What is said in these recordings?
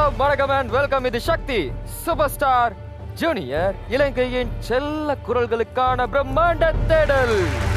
வணக்கம் and welcome இது சக்தி super star junior இலங்கையின் செல்ல குரல்களுக்கான பிரம்மாண்ட தேடல்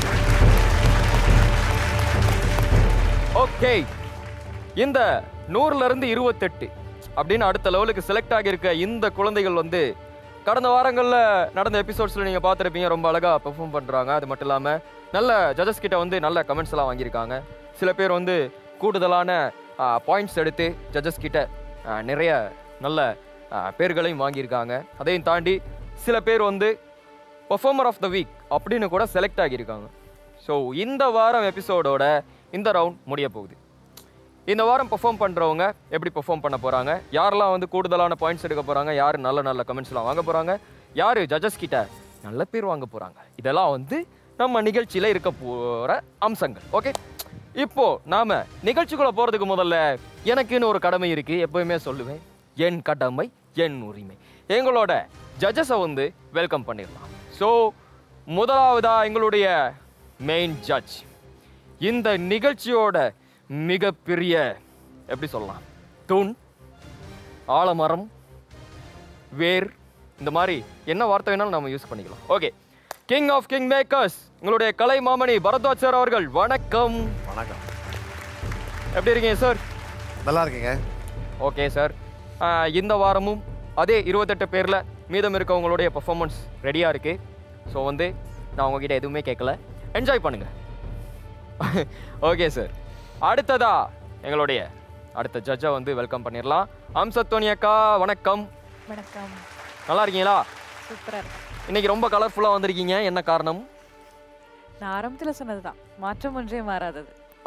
ஓகே இந்த நூறுல இருந்து இருபத்தெட்டு அப்படின்னு அடுத்த லெவலுக்கு செலக்ட் ஆகியிருக்க இந்த குழந்தைகள் வந்து கடந்த வாரங்களில் நடந்த எபிசோட்ஸில் நீங்கள் பார்த்துருப்பீங்க ரொம்ப அழகாக பெர்ஃபார்ம் பண்ணுறாங்க அது மட்டும் இல்லாமல் நல்ல ஜட்ஜஸ் கிட்ட வந்து நல்ல கமெண்ட்ஸ் எல்லாம் வாங்கியிருக்காங்க சில பேர் வந்து கூடுதலான பாயிண்ட்ஸ் எடுத்து ஜட்ஜஸ் கிட்ட ஆ, நிறைய நல்ல ஆ, பேர்களையும் வாங்கியிருக்காங்க அதையும் தாண்டி சில பேர் வந்து பர்ஃபார்மர் ஆஃப் த வீக் அப்படின்னு கூட செலக்ட் ஆகியிருக்காங்க ஸோ இந்த வாரம் எபிசோடோட இந்த ரவுண்ட் முடிய போகுது இந்த வாரம் பெர்ஃபார்ம் பண்ணுறவங்க எப்படி பெர்ஃபார்ம் பண்ண போகிறாங்க யாரெல்லாம் வந்து கூடுதலான பாயிண்ட்ஸ் எடுக்க போகிறாங்க யார் நல்ல நல்ல கமெண்ட்ஸ்லாம் வாங்க போகிறாங்க யார் ஜட்ஜஸ் கிட்ட நல்ல பேர் வாங்க போகிறாங்க இதெல்லாம் வந்து நம்ம நிகழ்ச்சியில் இருக்க போகிற அம்சங்கள் ஓகே இப்போ நாம நிகழ்ச்சிக்குள்ள போறதுக்கு முதல்ல எனக்குன்னு ஒரு கடமை இருக்கு எப்பவுமே சொல்லுவேன் என் கடமை என் உரிமை எங்களோட ஜட்ஜஸை வந்து வெல்கம் பண்ணிடலாம் ஸோ முதலாவதா எங்களுடைய மெயின் ஜட்ஜ் இந்த நிகழ்ச்சியோட மிகப்பெரிய எப்படி சொல்லலாம் தூண் ஆலமரம் வேர் இந்த மாதிரி என்ன வார்த்தை வேணாலும் நம்ம யூஸ் பண்ணிக்கலாம் okay king of king makers எங்களுடைய கலை மாமணி பரத்வாஜ் சார் அவர்கள் வணக்கம் வணக்கம் எப்படி இருக்கீங்க சார் நல்லா இருக்கீங்க ஓகே சார் இந்த வாரமும் அதே இருபத்தெட்டு பேரில் மீதம் இருக்கவங்களுடைய பெர்ஃபார்மன்ஸ் ரெடியாக இருக்கு ஸோ வந்து நான் உங்ககிட்ட எதுவுமே கேட்கல என்ஜாய் பண்ணுங்க ஓகே சார் அடுத்ததா எங்களுடைய அடுத்த ஜட்ஜை வந்து வெல்கம் பண்ணிடலாம் அம்சத்தோனி அக்கா வணக்கம் வணக்கம் நல்லா இருக்கீங்களா சூப்பரா இருக்கு இன்னைக்கு ரொம்ப கலர்ஃபுல்லாக வந்திருக்கீங்க என்ன காரணம் நான் ஆரம்பத்துல சொன்னதுதான் மாற்றம் ஒன்றே மாறாதது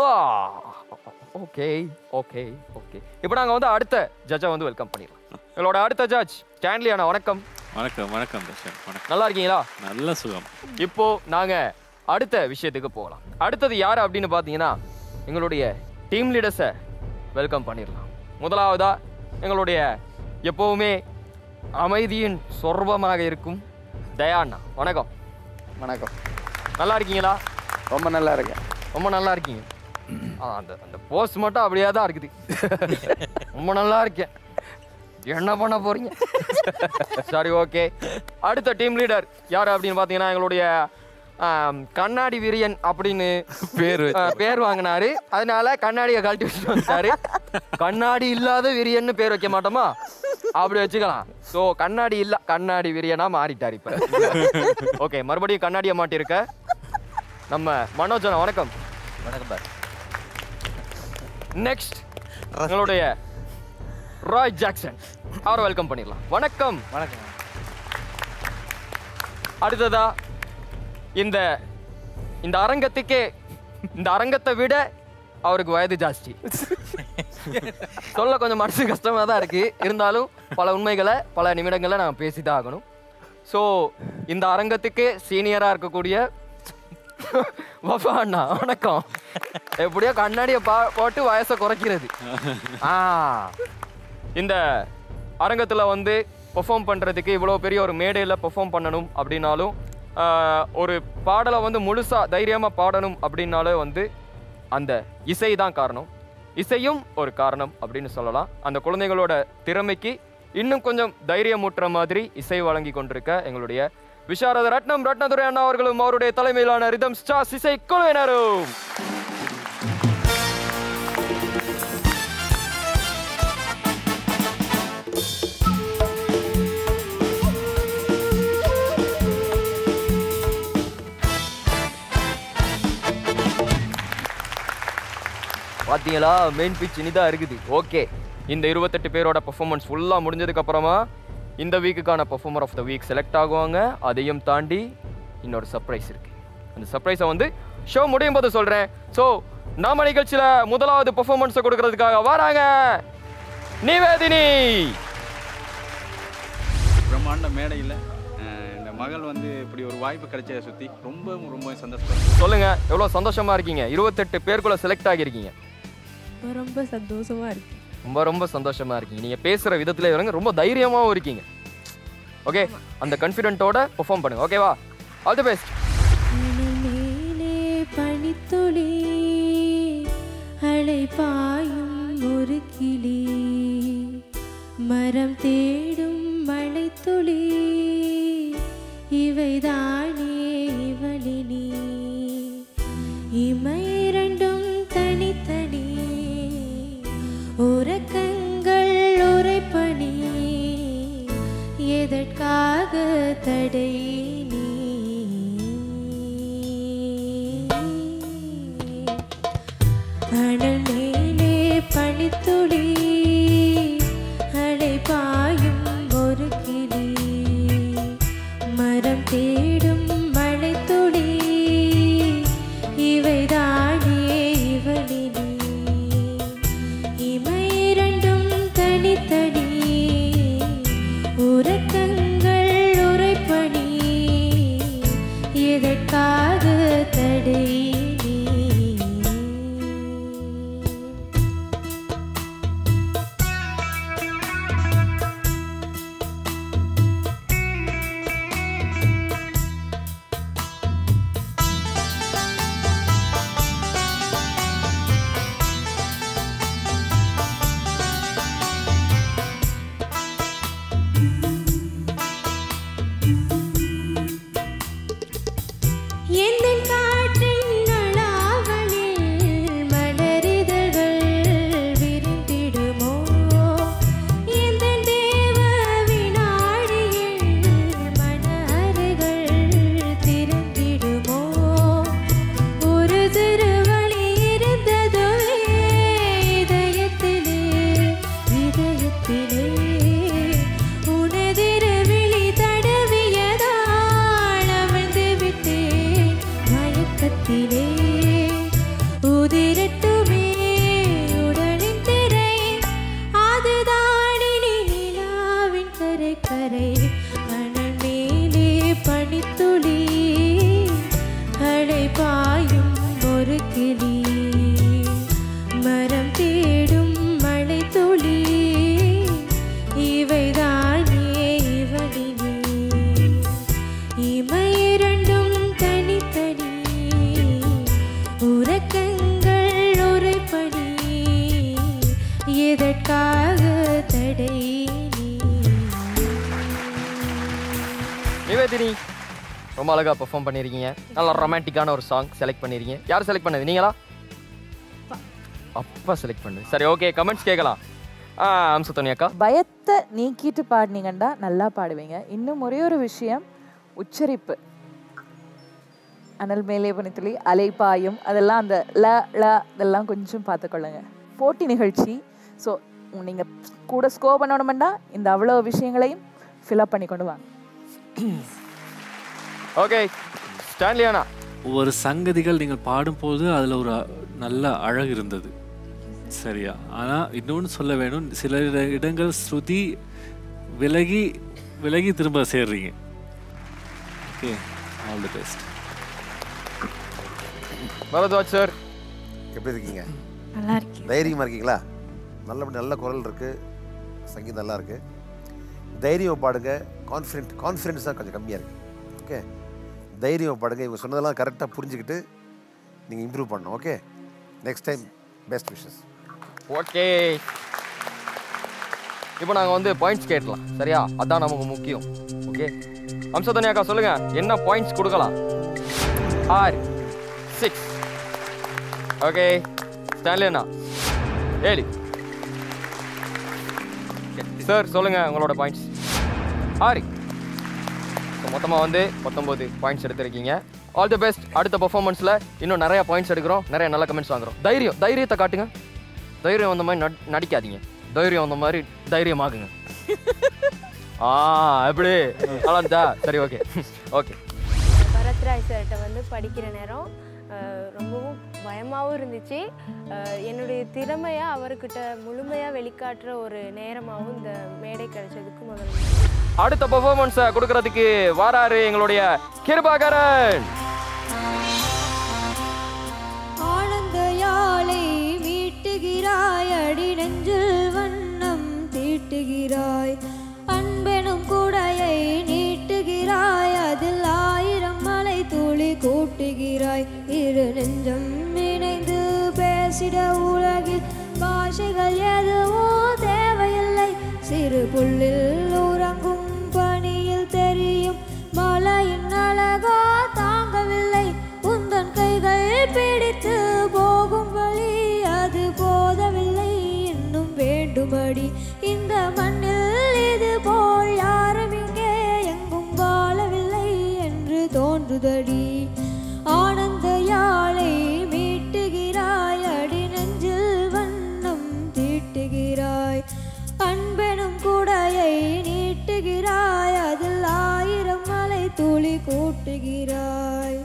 ஓகே ஓகே ஓகே இப்போ நாங்கள் வந்து அடுத்த ஜட்ஜை வந்து வெல்கம் பண்ணிடலாம் எங்களோட அடுத்த ஜட்ஜ் ஸ்டான்லி அண்ணா வணக்கம் வணக்கம் வணக்கம் தர்ஷன் வணக்கம் நல்லா இருக்கீங்களா நல்ல சுகம் இப்போ நாங்க அடுத்த விஷயத்துக்கு போகலாம் அடுத்தது யார் அப்படின்னு பார்த்தீங்கன்னா எங்களுடைய டீம் லீடர்ஸை வெல்கம் பண்ணிடலாம் முதலாவதா எங்களுடைய எப்பவுமே அமைதியின் சொர்பமாக இருக்கும் தயாண்ணா வணக்கம் வணக்கம் நல்லா இருக்கீங்களா ரொம்ப நல்லா இருக்கேன் ரொம்ப நல்லா இருக்கீங்க ஆ, அந்த அந்த போஸ்ட் மட்டும் அப்படியே தான் இருக்குது ரொம்ப நல்லா இருக்கேன் என்ன பண்ண போறீங்க சரி ஓகே அடுத்த டீம் லீடர் யார் அப்படின்னு பார்த்தீங்கன்னா எங்களுடைய ஆம், கண்ணாடி விரியன் அப்படின்னு பேர் ஆ, பேர் வாங்கினாரு அதனால கண்ணாடியை கழட்டி வச்சுட்டு வந்துட்டாரு கண்ணாடி இல்லாத விரியன்னு பேர் வைக்க மாட்டோமா அப்படி வச்சுக்கலாம் ஸோ கண்ணாடி இல்ல கண்ணாடி விரியனா மாறிட்டார் இப்ப ஓகே மறுபடியும் கண்ணாடியை மாட்டிருக்க நம்ம மனோஜனா வணக்கம் வணக்கம் பார் நெக்ஸ்ட் எங்களுடைய ராய் ஜாக்சன் அவரை வெல்கம் பண்ணிடலாம் வணக்கம் வணக்கம் அடுத்ததா இந்த இந்த அரங்கத்துக்கே இந்த அரங்கத்தை விட அவருக்கு வயது ஜாஸ்தி சொல்ல கொஞ்சம் மனசு கஷ்டமா தான் இருக்கு இருந்தாலும் பல உண்மைகளை பல நிமிடங்களை நான் பேசிதான் ஆகணும் ஸோ இந்த அரங்கத்துக்கே சீனியரா இருக்கக்கூடிய வஃபா அண்ணா வணக்கம் எப்படியோ கண்ணாடியை பா போட்டு வயசை குறைக்கிறது ஆ இந்த அரங்கத்தில் வந்து பெர்ஃபார்ம் பண்ணுறதுக்கு இவ்வளோ பெரிய ஒரு மேடையில் பெர்ஃபார்ம் பண்ணணும் அப்படின்னாலும் ஆஹ், ஒரு பாடலை வந்து முழுசாக தைரியமாக பாடணும் அப்படின்னாலே வந்து அந்த இசை தான் காரணம் இசையும் ஒரு காரணம் அப்படின்னு சொல்லலாம் அந்த குழந்தைகளோட திறமைக்கு இன்னும் கொஞ்சம் தைரியமூட்டுற மாதிரி இசை வழங்கி கொண்டிருக்க எங்களுடைய விஷாரத ரத்னம் ரத்னதுரை அண்ணா அவர்களும் அவருடைய தலைமையிலான ரிதம் ஸ்டார்ஸ் இசை குழுவினரும் பாத்தீங்களா மெயின் பிச் இனிதான் இருக்குது ஓகே இந்த இருபத்தெட்டு பேரோட பெர்ஃபார்மன்ஸ் ஃபுல்லாக முடிஞ்சதுக்கு அப்புறமா இந்த வீக்குக்கான performer of the week select ஆகுவாங்க அதையும் தாண்டி இன்னொரு சர்ப்ரைஸ் இருக்கு அந்த சர்ப்ரைஸை வந்து ஷோ முடியும் போது சொல்றேன் ஸோ நாம நிகழ்ச்சியில் முதலாவது பெர்ஃபார்மன்ஸை கொடுக்கறதுக்காக வராங்க நிவேதினி பிரம்மாண்ட மேடையில் இந்த மகள் வந்து இப்படி ஒரு வாய்ப்பு கிடைச்சதை சுற்றி ரொம்ப ரொம்ப சந்தோஷப்படுறேன் சொல்லுங்க எவ்வளோ சந்தோஷமா இருக்கீங்க இருபத்தெட்டு பேருக்குள்ள செலக்ட் ஆகியிருக்கீங்க ரொம்ப ரொம்ப சந்தோஷமா இருக்கு ரொம்ப ரொம்ப சந்தோஷமா இருக்கீங்க நீங்க பேசுற விதத்துல இவங்க ரொம்ப தைரியமாவும் இருக்கீங்க ஓகே அந்த கான்ஃபிடென்ட்டோட பெர்ஃபார்ம் பண்ணுங்க ஓகேவா ஆல் தி பெஸ்ட் மேலே பனித்துளி அலை பாயும் ஒரு கிளி மரம் தேடும் மழை துளி இவைதானே இவளினி இமை இரண்டும் தனித்தனி உறக்கங்கள் உரைப்பணி எதற்காக தடை நீ அனல் மேலே பனித்துளி அலை பாயும் ஒரு கிளி மரம் தேடும் மழை துளி இவைதானே இவளினி இமை இரண்டும் தனித்தனி உறக்கங்கள் உரைப்பணி எதற்காக தடை நீ எந்தன் காற்றின் நலாவணில் மலரிதழ்கள் விரிந்திடுமோ எந்தன் தேவ வினாடியில் மணர்கள் திறந்திடுமோ ஒரு திருவழி இருந்ததுவே இதயத்திலே இதயத்திலே உனதிரு விழி தடவியதால் அமிழ்ந்து விட்டேன் மயக்கத்திலே உதிரட்டுமே உடலின் திரை அதுதான் இனி நிலாவின் கரை கரை அனல் மேலே பனித்துளி அலை பாயும் ஒரு கிளி மரம் தேடும் மழை துளி இவைதானே இவளினி இமை இரண்டும் தனித்தனி உறக்கங்கள் உரைப்பணி எதற்காக தடை நீ நிவேதினி ரொம்ப அழகா பெர்ஃபார்ம் பண்ணிருக்கீங்க நல்ல ரொமான்டிக்கான ஒரு சாங் செலக்ட் பண்ணிருக்கீங்க யார் செலக்ட் பண்ணது நீங்களா அப்பா செலக்ட் பண்ணது சரி ஓகே கமெண்ட்ஸ் கேட்கலாம் ஆ அம்சத்தோனி அக்கா பயத்தை நீக்கிட்டு பாடினீங்கன்னா நல்லா பாடுவீங்க இன்னும் ஒரே ஒரு விஷயம் உச்சரிப்பு அனல் மேலே பனித்துளி அலைப்பாயும் அதெல்லாம் அந்த ல ல இதெல்லாம் கொஞ்சம் பார்த்துக்கொள்ளுங்க போட்டி நிகழ்ச்சி ஸோ நீங்கள் கூட ஸ்கோ பண்ணணுமெண்டா இந்த அவ்வளோ விஷயங்களையும் ஃபில்அப் பண்ணி கொண்டு வாங்க ஓகே ஸ்டான்லியானா ஒவ்வொரு சங்கதிகள் நீங்கள் பாடும்போது அதில் ஒரு அ- நல்ல அழகு இருந்தது சரியா ஆனால் இன்னொன்று சொல்ல வேணும் சில இட- இடங்கள் ஸ்ருதி விலகி விலகி திரும்ப சேர்றீங்க okay all the best Bharadwaj sir எப்படி இருக்கீங்க நல்லா இருக்கேன் தைரியமாக இருக்கீங்களா நல்ல நல்ல குரல் இருக்கு சங்கீதம் நல்லா இருக்கு தைரியம் பாடுங்க கான்ஃபிடென்ட் கான்ஃபிடென்ஸ் தான் கொஞ்சம் கம்மியாக இருக்கு ஓகே தைரியம் பாடுங்க இவங்க சொன்னதெல்லாம் கரெக்டாக புரிஞ்சுக்கிட்டு நீங்கள் இம்ப்ரூவ் பண்ணணும் okay next time best wishes okay இப்போ நாங்கள் வந்து பாயிண்ட்ஸ் கேட்கலாம் சரியா அதான் நமக்கு முக்கியம் ஓகே அம்சத்தனி அக்கா சொல்லுங்க என்ன பாயிண்ட்ஸ் கொடுக்கலாம் ஆறு சிக்ஸ் ஓகே ஸ்டாலினா ஏழு சார் சொல்லுங்க உங்களோட பாயிண்ட்ஸ் ஆறு மொத்தமாக வந்து பத்தொம்போது பாயிண்ட்ஸ் எடுத்திருக்கீங்க ஆல் தி பெஸ்ட் அடுத்த பர்ஃபார்மன்ஸில் இன்னும் நிறைய பாயிண்ட்ஸ் எடுக்கிறோம் நிறைய நல்ல கமெண்ட்ஸ் வாங்குறோம் தைரியம் தைரியத்தை காட்டுங்க தைரியம் வந்த மாதிரி நட்- நடிக்காதீங்க தைரியம் வந்த மாதிரி தைரியமாகுங்க ஆ எப்படி நல்லா இருந்தா சரி ஓகே ஓகே பரத்ராஜ் சார்கிட்ட வந்து படிக்கிற நேரம் அஹ், ரொம்பவும் பயமாகவும் இருந்துச்சு அஹ், என்னுடைய திறமையை அவர்கிட்ட முழுமையாக வெளிக்காட்டுற ஒரு நேரமாகவும் இந்த மேடை கிடைச்சதுக்கு முதல்ல அடுத்த பர்ஃபார்மன்ஸை கொடுக்கறதுக்கு வாராரு எங்களுடைய கிருபாகரன் ஆனந்த யாழை மீட்டுகிறாய் அடி நெஞ்சில் வண்ணம் தீட்டுகிறாய் அன்பெனும் குடையை நீட்டுகிறாய் அதில் ஆயிரம் மலை துளி கூட்டுகிறாய் இரு நெஞ்சம் இணைந்து பேசிட உலகில் பாஷைகள் எதுவும் தேவையில்லை சிறு புல்லில் உறங்கும் பனியில் தெரியும் மலையின் அழகா தாங்கவில்லை உந்தன் கைகள் பிடித்து போகும் வழி அது போதவில்லை இன்னும் வேண்டுமடி இந்த மண்ணில் இது போல் யாரும் இங்கே எங்கும் வாழவில்லை என்று தோன்றுதடி ஆனந்த யாழை மீட்டுகிறாய் அடி நெஞ்சில் வண்ணம் தீட்டுகிறாய் அன்பெனும் குடையை நீட்டுகிறாய் அதில் ஆயிரம் மலை துளி கூட்டுகிறாய்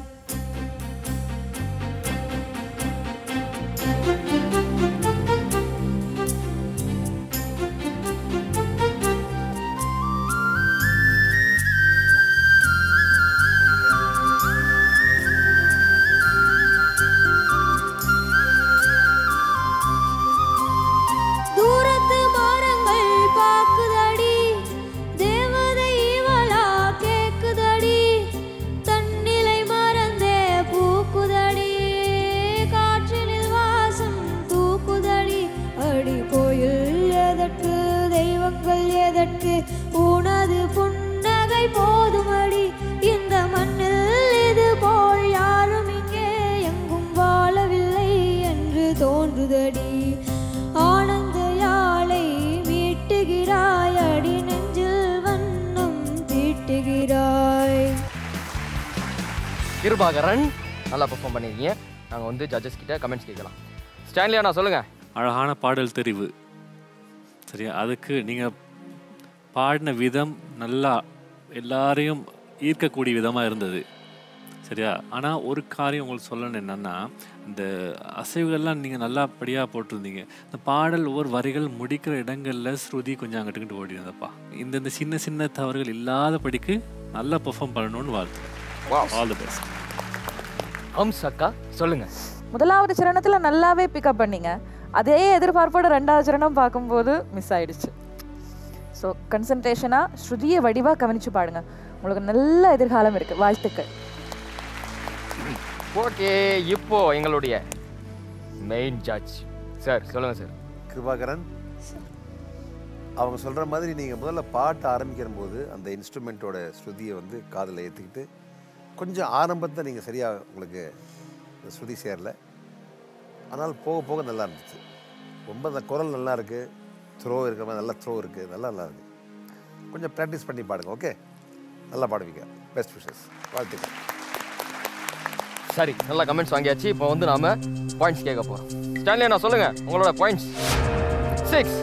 தூரத்து மரங்கள் பாக்குதடி தேவதை இவளா கேக்குதடி தன்னிலை மறந்தே பூக்குதடி காற்றினில் வாசம் தூக்குதடி அடி கோயில் எதற்கு தெய்வங்கள் எதற்கு உனது புன்னகை போதுமடி இந்த மண்ணில் இது போல் யாரும் இங்கே எங்கும் வாழவில்லை என்று தோன்றுதடி ஆனந்த யாழை மீட்டுகிறாய் அடி நெஞ்சில் வண்ணம் தீட்டுகிறாய் கிருபாகரன் நல்லா பெர்ஃபார்ம் பண்ணியிருக்கீங்க நாங்கள் வந்து ஜட்ஜஸ் கிட்ட கமெண்ட்ஸ் கேட்கலாம் ஸ்டான்லியா நான் சொல்லுங்கள் அழகான பாடல் தெரிவு சரியா அதுக்கு நீங்கள் பாடின விதம் நல்லா எல்லாரையும் ஈர்க்கக்கூடிய விதமாக இருந்தது சரியா ஆனால் ஒரு காரியம் உங்களுக்கு சொல்லணும் என்னன்னா இந்த அசைவுகள்லாம் நீங்கள் நல்லபடியாக போட்டிருந்தீங்க இந்த பாடல் ஒவ்வொரு வரிகள் முடிக்கிற இடங்களில் ஸ்ருதி கொஞ்சம் அங்கிட்டு இங்கிட்டு ஓடி இருந்தப்பா இந்த இந்த சின்ன சின்ன தவறுகள் இல்லாதபடிக்கு நல்லா பெர்ஃபார்ம் பண்ணணும்னு வாழ்த்து ஆல் தி பெஸ்ட் ஹம்ஸ் அக்கா சொல்லுங்கள் முதலாவது சரணத்தில் நல்லாவே பிக்கப் பண்ணீங்க அதே எதிர்பார்ப்போட ரெண்டாவது சரணம் பார்க்கும்போது மிஸ் ஆயிடுச்சு ஸோ கன்சன்ட்ரேஷனாக ஸ்ருதியை வடிவாக கவனிச்சு பாடுங்க உங்களுக்கு நல்ல எதிர்காலம் இருக்குது வாழ்த்துக்கள் ஓகே இப்போ எங்களுடைய மெயின் ஜட்ஜ் சார் சொல்லுங்கள் சார் கிருபாகரன் அவங்க சொல்கிற மாதிரி நீங்கள் முதல்ல பாட்டு ஆரம்பிக்கிற போது அந்த இன்ஸ்ட்ருமெண்ட்டோட ஸ்ருதியை வந்து காதில் ஏற்றிக்கிட்டு கொஞ்சம் ஆரம்பத்தை நீங்கள் சரியாக உங்களுக்கு இந்த ஸ்ருதி சேரல ஆனால் போக போக நல்லா இருந்துச்சு ரொம்ப அந்த குரல் நல்லா இருக்குது த்ரோ இருக்கிற மாதிரி நல்லா த்ரோ இருக்குது நல்லா நல்லா இருக்குது கொஞ்சம் ப்ராக்டிஸ் பண்ணி பாடுங்க ஓகே நல்லா பாடுவீங்க பெஸ்ட் விஷஸ் வாழ்த்துக்கள் சரி நல்லா கமெண்ட்ஸ் வாங்கியாச்சு இப்போ வந்து நாம பாயிண்ட்ஸ் கேட்க போறோம் ஸ்டான்லியா நான் சொல்லுங்க உங்களோட பாயிண்ட்ஸ் சிக்ஸ்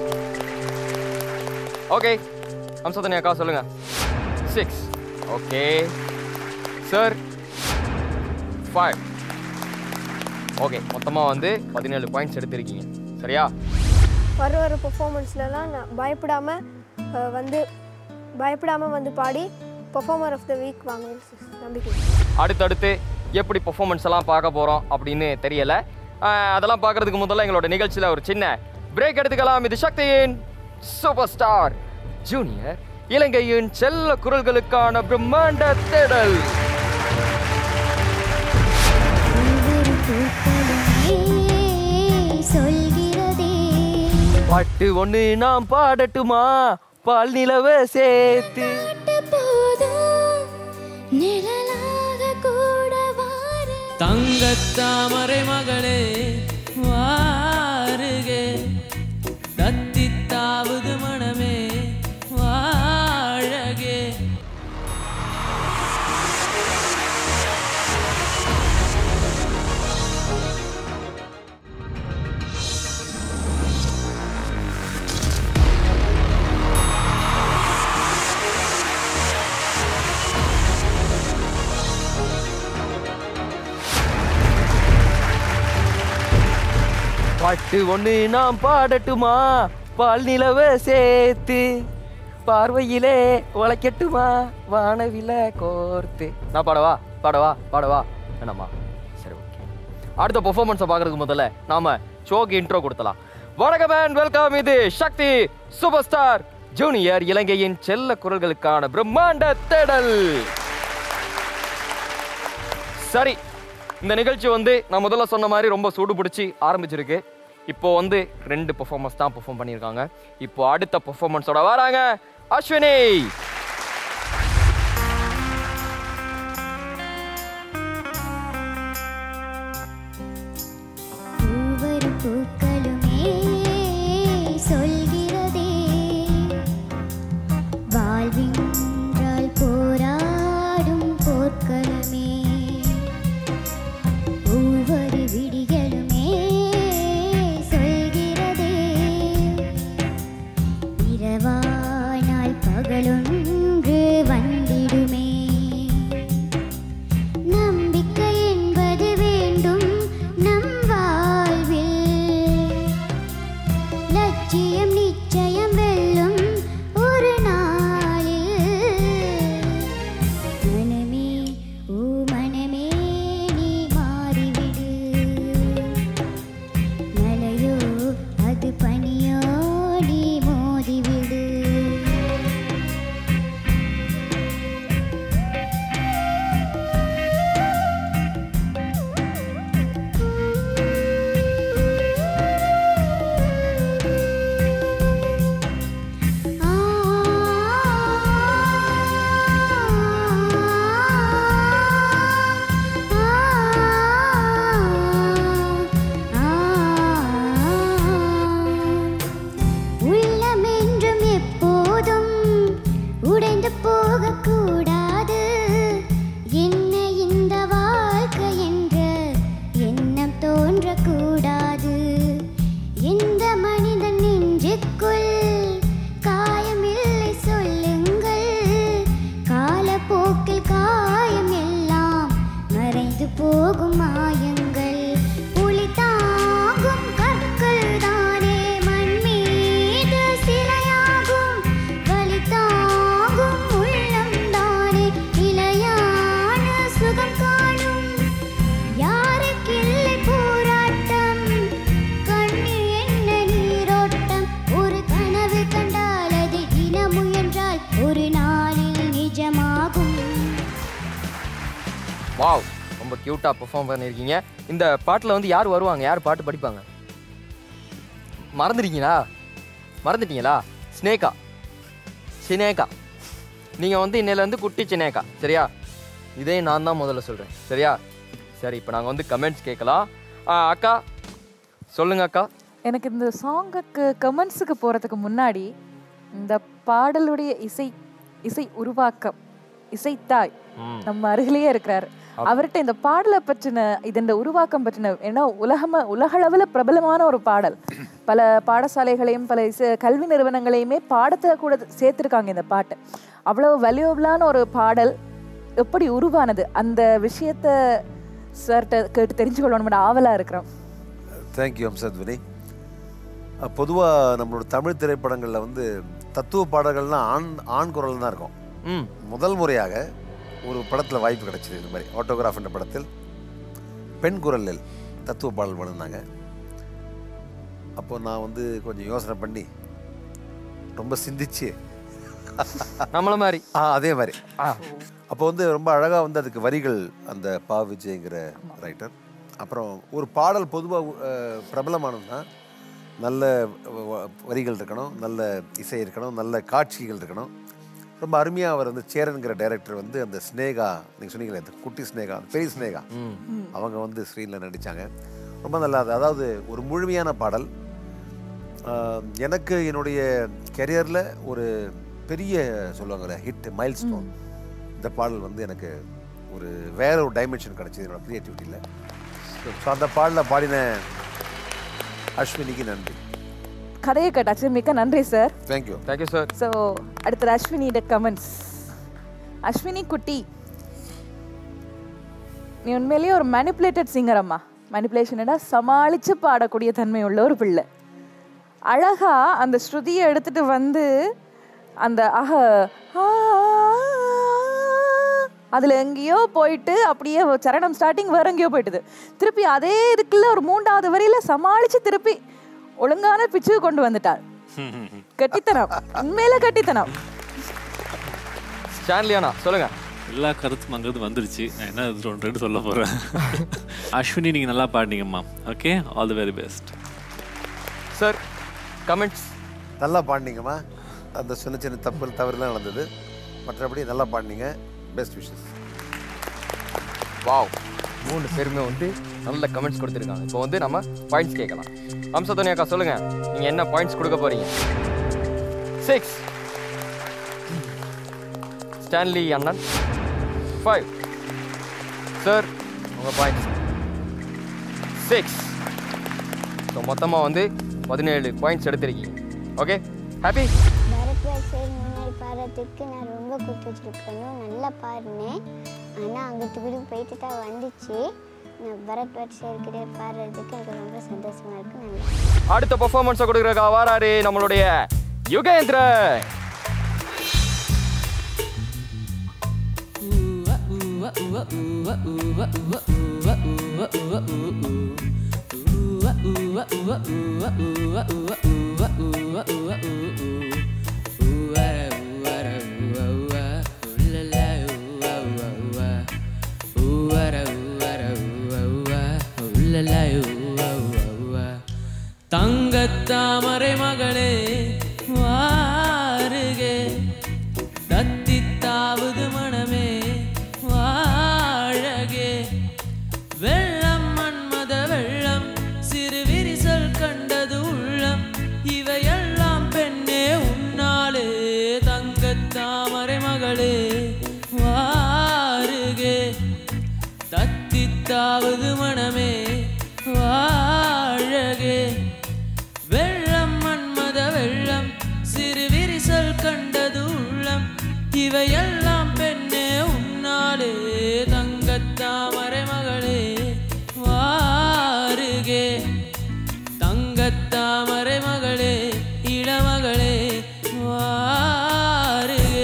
ஓகே அம்சத்தனி அக்கா சொல்லுங்க six okay sir five okay மொத்தமாக வந்து பதினேழு பாயிண்ட்ஸ் எடுத்திருக்கீங்க சரியா வர வர பெர்ஃபார்மன்ஸ்லலாம் நான் பயப்படாமல் வந்து பயப்படாமல் வந்து பாடி பெர்ஃபார்மர் ஆஃப் த வீக் வாங்க நம்பிக்கை அடுத்தடுத்து எப்படி பெர்ஃபார்மன்ஸ் எல்லாம் பார்க்க போகிறோம் அப்படின்னு தெரியல ஆஹ் அதெல்லாம் பார்க்கறதுக்கு முதல்ல எங்களோட நிகழ்ச்சியில் ஒரு சின்ன பிரேக் எடுத்துக்கலாம் இது சக்தியின் சூப்பர் ஸ்டார் ஜூனியர் இலங்கையின் செல்ல குரல்களுக்கான பிரம்மாண்ட தேடல் சொல்கிறதே பாட்டு ஒன்று நாம் பாடட்டுமா பால் நிலவ சேர்த்து போதும் நிழலாக கூட வார தங்கத்தாமரை மகளே வாருகே தத்தித்தாவது மனமே வாழகே பாட்டு ஒன்று நாம் பாடட்டுமா பால் நிலவ சேர்த்து பார்வையிலே உழைக்கட்டுமா வானவில கோர்த்து நான் பாடவா பாடவா பாடவா வேணாமா சரி ஓகே அடுத்த பெர்ஃபார்மன்ஸை பார்க்கறதுக்கு முதல்ல நாம ஷோக்கு இன்ட்ரோ கொடுத்தலாம் வணக்கம் அண்ட் வெல்கம் இது சக்தி சூப்பர் ஸ்டார் ஜூனியர் இலங்கையின் செல்ல குரல்களுக்கான பிரம்மாண்ட தேடல் சரி இந்த நிகழ்ச்சி வந்து நான் முதல்ல சொன்ன மாதிரி ரொம்ப சூடு பிடிச்சி ஆரம்பிச்சிருக்கு இப்போ வந்து ரெண்டு பெர்ஃபார்மன்ஸ் தான் பெர்ஃபார்ம் பண்ணியிருக்காங்க இப்போ அடுத்த பெர்ஃபார்மன்ஸோட வராங்க அஸ்வினி ஒவ்வொரு பூக்களுமே சொல்கிறதே வாழ்வின்றால் போராடும் போர்க்களமே ஒவ்வொரு விடிகளுமே சொல்கிறதே இரவானால் பகலொன்று வந்திடுமே நம்பிக்கை என்பது வேண்டும் நம் வாழ்வில் லட்சியம் நிச்சயம் வெல்லும் ஒரு நாளில் மனமே ஓ மனமே நீ மாறிவிடு மலையோ அது பனியோ நீ மோதிவிடு உள்ளம் என்றும் எப்போதும் உடைந்து போகக்கூடாது என்ன இந்த வாழ்க்கை என்ற எண்ணம் தோன்றக்கூடாது எந்த மனிதன் நெஞ்சுக்குள் காயமில்லை சொல்லுங்கள் காலப்போக்கில் காயம் எல்லாம் மறைந்து போகும் மாயங்கள் புலி தாங்கும் கற்கள் தானே மண் மீது சிலையாகும் வலி தாங்கும் உள்ளம் தானே நிலையான சுகம் காணும் யாருக்கில்லை போராட்டம் கண்ணில் என்ன நீரோட்டம் ஒரு கனவு கண்டால் அது தினம் முயன்றால் ஒரு நாளில் நிஜமாகும் வாவ் ரொம்ப கியூட்டா பெர்ஃபார்ம் பண்ணியிருக்கீங்க இந்த பாட்டில் வந்து யார் வருவாங்க யார் பாட்டு படிப்பாங்க மறந்துட்டீங்களா மறந்துட்டீங்களா ஸ்னேகா சினேகா நீங்கள் வந்து இன்னையிலேருந்து குட்டி சினேகா சரியா இதே நான் தான் முதல்ல சொல்கிறேன் சரியா சரி இப்போ நாங்கள் வந்து கமெண்ட்ஸ் கேட்கலாம் ஆ, அக்கா சொல்லுங்க அக்கா எனக்கு இந்த சாங்குக்கு கமெண்ட்ஸுக்கு போகிறதுக்கு முன்னாடி இந்த பாடலுடைய இசை இசை உருவாக்கம் இசைத்தாய் ம். நம்ம அருகிலேயே இருக்கிறாரு அவர்கிட்ட இந்த பாடலை பற்றின இது இந்த உருவாக்கம் பற்றின ஏன்னா உலகம உலகளவில் பிரபலமான ஒரு பாடல் பல பாடசாலைகளையும் பல இசை கல்வி நிறுவனங்களையுமே பாடத்தில் கூட சேர்த்துருக்காங்க இந்த பாட்டு அவ்வளோ வேல்யூபிளான ஒரு பாடல் எப்படி உருவானது அந்த விஷயத்த சார்கிட்ட கேட்டு தெரிஞ்சுக்கொள்ளணும் ஆவலாக இருக்கிறோம் தேங்க்யூ அம்சத் வினய் பொதுவாக நம்மளோட தமிழ் திரைப்படங்களில் வந்து தத்துவ பாடல்கள்லாம் ஆண் ஆண் குரல் தான் இருக்கும் ம் முதல் முறையாக ஒரு படத்தில் வாய்ப்பு கிடைச்சிது இந்த மாதிரி ஆட்டோகிராஃப் என்ற படத்தில் பெண் குரலில் தத்துவ பாடல் பண்ணிருந்தாங்க அப்போ நான் வந்து கொஞ்சம் யோசனை பண்ணி ரொம்ப சிந்திச்சு நம்மள மாதிரி ஆ அதே மாதிரி அப்போ வந்து ரொம்ப அழகாக வந்து அதுக்கு வரிகள் அந்த பா விஜய்ங்கிற ரைட்டர் அப்புறம் ஒரு பாடல் பொதுவாக பிரபலமானதுன்னா நல்ல வ- வ- வரிகள் இருக்கணும் நல்ல இசை இருக்கணும் நல்ல காட்சிகள் இருக்கணும் ரொம்ப அருமையாக அவர் வந்து சேரன்கிற டைரக்டர் வந்து அந்த ஸ்னேகா நீங்கள் சொன்னீங்களே அந்த குட்டி ஸ்னேகா அந்த பெரிய ஸ்னேகா அவங்க வந்து ஸ்க்ரீனில் நடித்தாங்க ரொம்ப நல்லா அது அதாவது ஒரு முழுமையான பாடல் ஆஹ், எனக்கு என்னுடைய கெரியரில் ஒரு பெரிய சொல்லுவாங்கள்ல ஹிட் மைல் ஸ்டோன் இந்த பாடல் வந்து எனக்கு ஒரு வேற ஒரு டைமென்ஷன் கிடச்சிது என்னோட க்ரியேட்டிவிட்டியில் ஸோ அந்த பாடலில் பாடின அஸ்வினிக்கு நன்றி கதையை கேட்டாச்சு மிக்க நன்றி sir thank you thank you sir so அடுத்தது அஸ்வினியோட கமெண்ட்ஸ் அஸ்வினி குட்டி நீ உண்மையிலேயே ஒரு மேனிப்புலேட்டட் சிங்கர் அம்மா மேனிப்புலேஷனடா சமாளித்து பாடக்கூடிய தன்மை உள்ள ஒரு பிள்ளை அழகா அந்த ஸ்ருதியை எடுத்துட்டு வந்து அந்த அக ஆ, அதுல எங்கேயோ போயிட்டு அப்படியே சரணம் ஸ்டார்டிங் வேற எங்கேயோ போயிட்டுது திருப்பி அதே இதுக்குள்ள ஒரு மூன்றாவது வரியில சமாளிச்சு திருப்பி ஒழுங்கான பிச்சுக்கு கொண்டு வந்துட்டாள் கட்டித்தனம் உண்மையில கட்டித்தனம் ஸ்டான்லியானா சொல்லுங்க எல்லா கருத்தும் அங்கிருந்து வந்துருச்சு நான் என்ன இது ஒன்று ரெண்டு சொல்ல போகிறேன் அஸ்வினி நீங்கள் நல்லா பாடினீங்கம்மா okay all the very best sir comments நல்லா பாடினீங்கம்மா அந்த சின்ன சின்ன தப்பு தவறுலாம் நடந்தது மற்றபடி நல்லா பாடினீங்க பெஸ்ட் விஷஸ் வாவ் மூணு பேருமே வந்து நல்ல கமெண்ட்ஸ் கொடுத்துருக்காங்க இப்போ வந்து நம்ம பாயிண்ட்ஸ் கேட்கலாம் அம்சத்தோனி அக்கா சொல்லுங்க நீங்க என்ன பாயிண்ட்ஸ் கொடுக்க போறீங்க சிக்ஸ் ஸ்டான்லி அண்ணன் ஃபைவ் சார் உங்க பாயிண்ட்ஸ் சிக்ஸ் ஸோ மொத்தமாக வந்து பதினேழு பாயிண்ட்ஸ் எடுத்திருக்கீங்க ஓகே ஹாப்பி பரத்வாஜ் சார் முன்னாடி பாடுறதுக்கு நான் ரொம்ப கொடுத்து வச்சிருக்கணும் நல்லா பாடினேன் ஆனால் அங்கிட்டு கூட போயிட்டு தான் வந்துச்சு நான் பரத்வாஜ் சார் கிட்ட பாடுறதுக்கு எனக்கு ரொம்ப சந்தோஷமா இருக்கு நல்லா அடுத்த பெர்ஃபார்மன்ஸை கொடுக்குறக்கா வாராரு நம்மளுடைய யுகேந்திரன் தங்கத்தாமரை மகளே வாருகே தத்தித்தாவது மனமே வாழகே வெள்ளம் மன்மத வெள்ளம் சிறு விரிசல் கண்டது உள்ளம் இவையெல்லாம் பெண்ணே உன்னாலே தங்கத்தாமரை மகளே வாருகே தத்தித்தாவது மனமே வாழகே வெள்ளம் மன்மத வெள்ளம் சிறு விரிசல் கண்டது உள்ளம் இவையெல்லாம் பெண்ணே உன்னாலே தங்கத்தாமரை மகளே வாருகே தங்கத்தாமரை மகளே இளமகளே வாருகே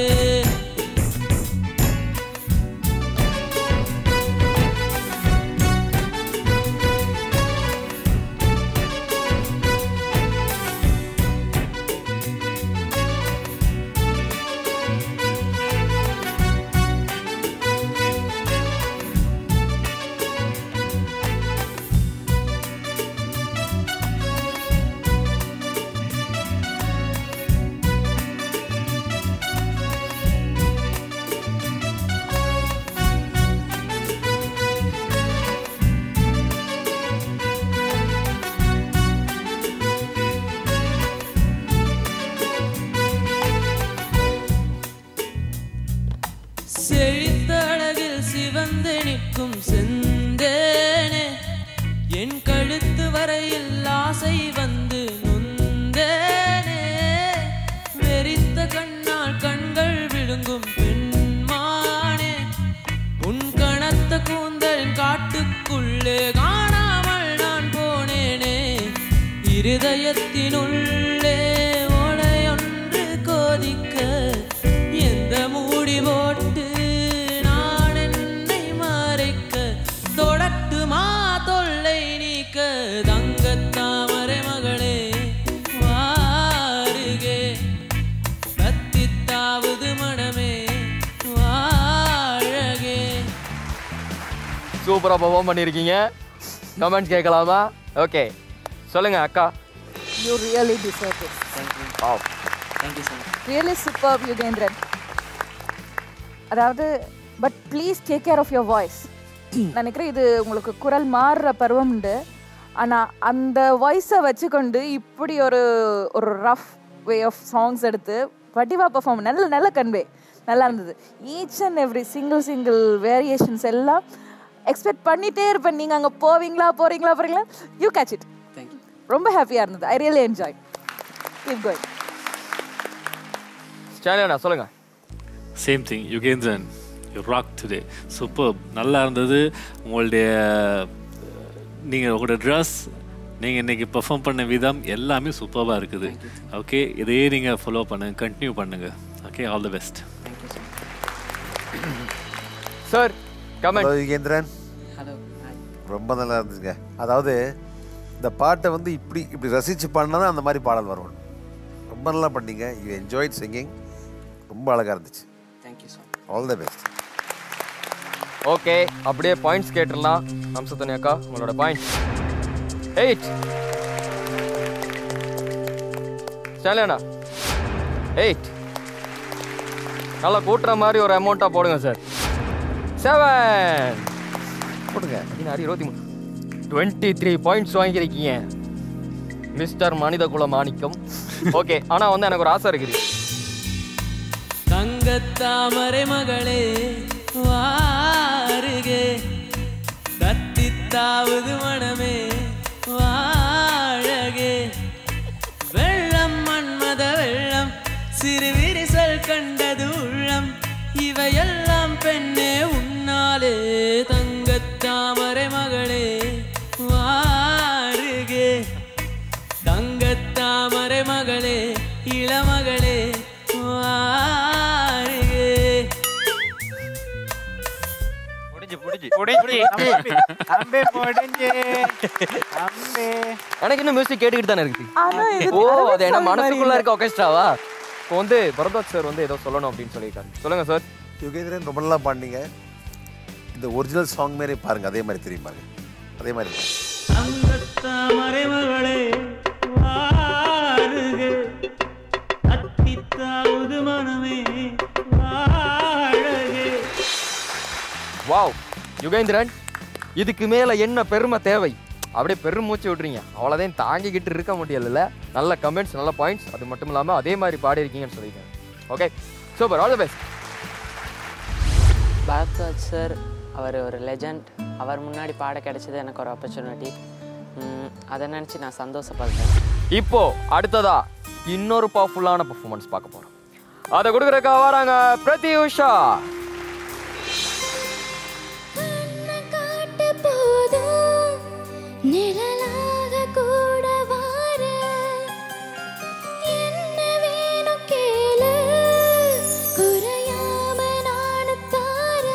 செழித்தழகில் சிவந்து நிற்கும் செந்தேனே என் கழுத்து வரையில் ஆசை வந்து நொந்தேனே வெறித்த கண்ணால் கண்கள் விழுங்கும் பெண்மானே உன் கணத்த கூந்தலின் காட்டுக்குள்ளே காணாமல் நான் போனேனே இருதயத்தினுள்ளே ஓலையொன்று கோதிக்க எந்த மூடி போட்டு நான் என்னை மறைக்க தொடட்டுமா தொல்லை நீக்க தங்கத்தாமரை மகளே வாருகே கத்தித்தாவது மனமே வாழகே சூப்பராக பெர்ஃபார்ம் பண்ணியிருக்கீங்க கமெண்ட் கேட்கலாமா ஓகே சொல்லுங்க அக்கா you really deserve this wow thank you sir really super Yugendran அதாவது but please take care of your voice நினைக்கிறேன் இது உங்களுக்கு குரல் மாறுற பருவம் உண்டு ஆனால் அந்த வாய்ஸை வச்சுக்கொண்டு இப்படி ஒரு ஒரு ரஃப் வே ஆஃப் சாங்ஸ் எடுத்து வடிவா பர்ஃபார்ம் நல்ல நல்ல கன்வே நல்லா இருந்தது each and every single single variations எல்லாம் எக்ஸ்பெக்ட் பண்ணிட்டே இருப்பேன் நீங்கள் அங்கே போவீங்களா போறீங்களா போறீங்களா யூ கேட்ச் இட் தேங்க்யூ ரொம்ப ஹாப்பியாக இருந்தது I really enjoy keep going ஸ்டாலினா சொல்லுங்க same thing Yugendran you rock today super நல்லா இருந்தது உங்களுடைய நீங்கள் உங்களோட ட்ரெஸ் நீங்கள் இன்னைக்கு பெர்ஃபார்ம் பண்ண விதம் எல்லாமே சூப்பராக இருக்குது ஓகே இதையே நீங்கள் ஃபாலோ பண்ணுங்க கண்டினியூ பண்ணுங்க okay all the best thank you sir sir comment hello Yugendran hello hi ரொம்ப நல்லா இருந்துச்சுங்க அதாவது இந்த பாட்டை வந்து இப்படி இப்படி ரசித்து பாடினா தான் அந்த மாதிரி பாடல் வரும் ரொம்ப நல்லா பண்ணீங்க யூ என்ஜாய்ட் சிங்கிங் ரொம்ப அழகாக இருந்துச்சு thank you sir all the best okay அப்படியே பாயிண்ட்ஸ் கேட்டுடலாம் அம்சத்தனி அக்கா உங்களோட பாயிண்ட்ஸ் எயிட் ஸ்டாலினா எயிட் நல்லா கூட்டுற மாதிரி ஒரு அமௌண்ட்டாக போடுங்க சார் செவன் போடுங்க பதினாறு இருபத்தி மூணு டுவெண்ட்டி த்ரீ பாயிண்ட்ஸ் வாங்கியிருக்கீங்க மிஸ்டர் மனித குல மாணிக்கம் ஓகே ஆனால் வந்து எனக்கு ஒரு ஆசை இருக்குது தங்கத்தாமரை மகளே வாருகே தத்தித்தாவது மனமே வாழகே வெள்ளம் மன்மத வெள்ளம் சிறு விரிசல் கண்டது உள்ளம் இவையெல்லாம் பெண்ணே உன்னாலே தங்கத்தாமரை மகளே வாருகே தங்கத்தாமரை மகளே இளமகளே வாருகே முடிஞ்சு முடிஞ்சு முடிஞ்சு அம்பே முடிஞ்சு அம்பே எனக்கு இன்னும் மியூசிக் கேட்டுக்கிட்டு தானே இருக்குது ஆனா இது ஓ அரவிந்த் அது என்ன song மாதிரி மனசுக்குள்ள இல்ல. இருக்க ஒகேஸ்ட்ராவா இப்போ வந்து பரதாஜ் சார் வந்து ஏதோ சொல்லணும் அப்படின்னு சொல்லியிருக்காரு சொல்லுங்க சார் யுகேந்திரன் ரொம்ப நல்லா பாடினீங்க இந்த ஒரிஜினல் சாங் மாரி பாருங்க அதே மாதிரி தெரியும் பாருங்க அதே மாதிரி இருக்கு. தங்கத்தாமரை மகளே வாருகே அத்தித்தாவது மனமே வாழகே வாவ் யுகேந்திரன் இதுக்கு மேல என்ன பெருமை தேவை அப்படியே பெருமூச்சு விட்றீங்க அவ்வளோதையும் தாங்கிக்கிட்டு இருக்க முடியல நல்ல கமெண்ட்ஸ் நல்ல பாயிண்ட்ஸ் அது மட்டும் இல்லாமல் அதே மாதிரி பாடியிருக்கீங்கன்னு சொல்லியிருக்கேன் okay super all the best Bharadwaj sir அவர் ஒரு லெஜண்ட் அவர் முன்னாடி பாட கிடைச்சது எனக்கு ஒரு ஆப்பர்ச்சுனிட்டி அதை நினச்சி நான் சந்தோஷப்படுறேன் இப்போ அடுத்ததா இன்னொரு பவர்ஃபுல்லான பர்ஃபார்மன்ஸ் பார்க்க போறோம் அதை கொடுக்குறக்கா வராங்க பிரத்யூஷா காட்டு போதும் நிழலாக கூட வார என்ன வேணும் கேளு குறையாம நானு தார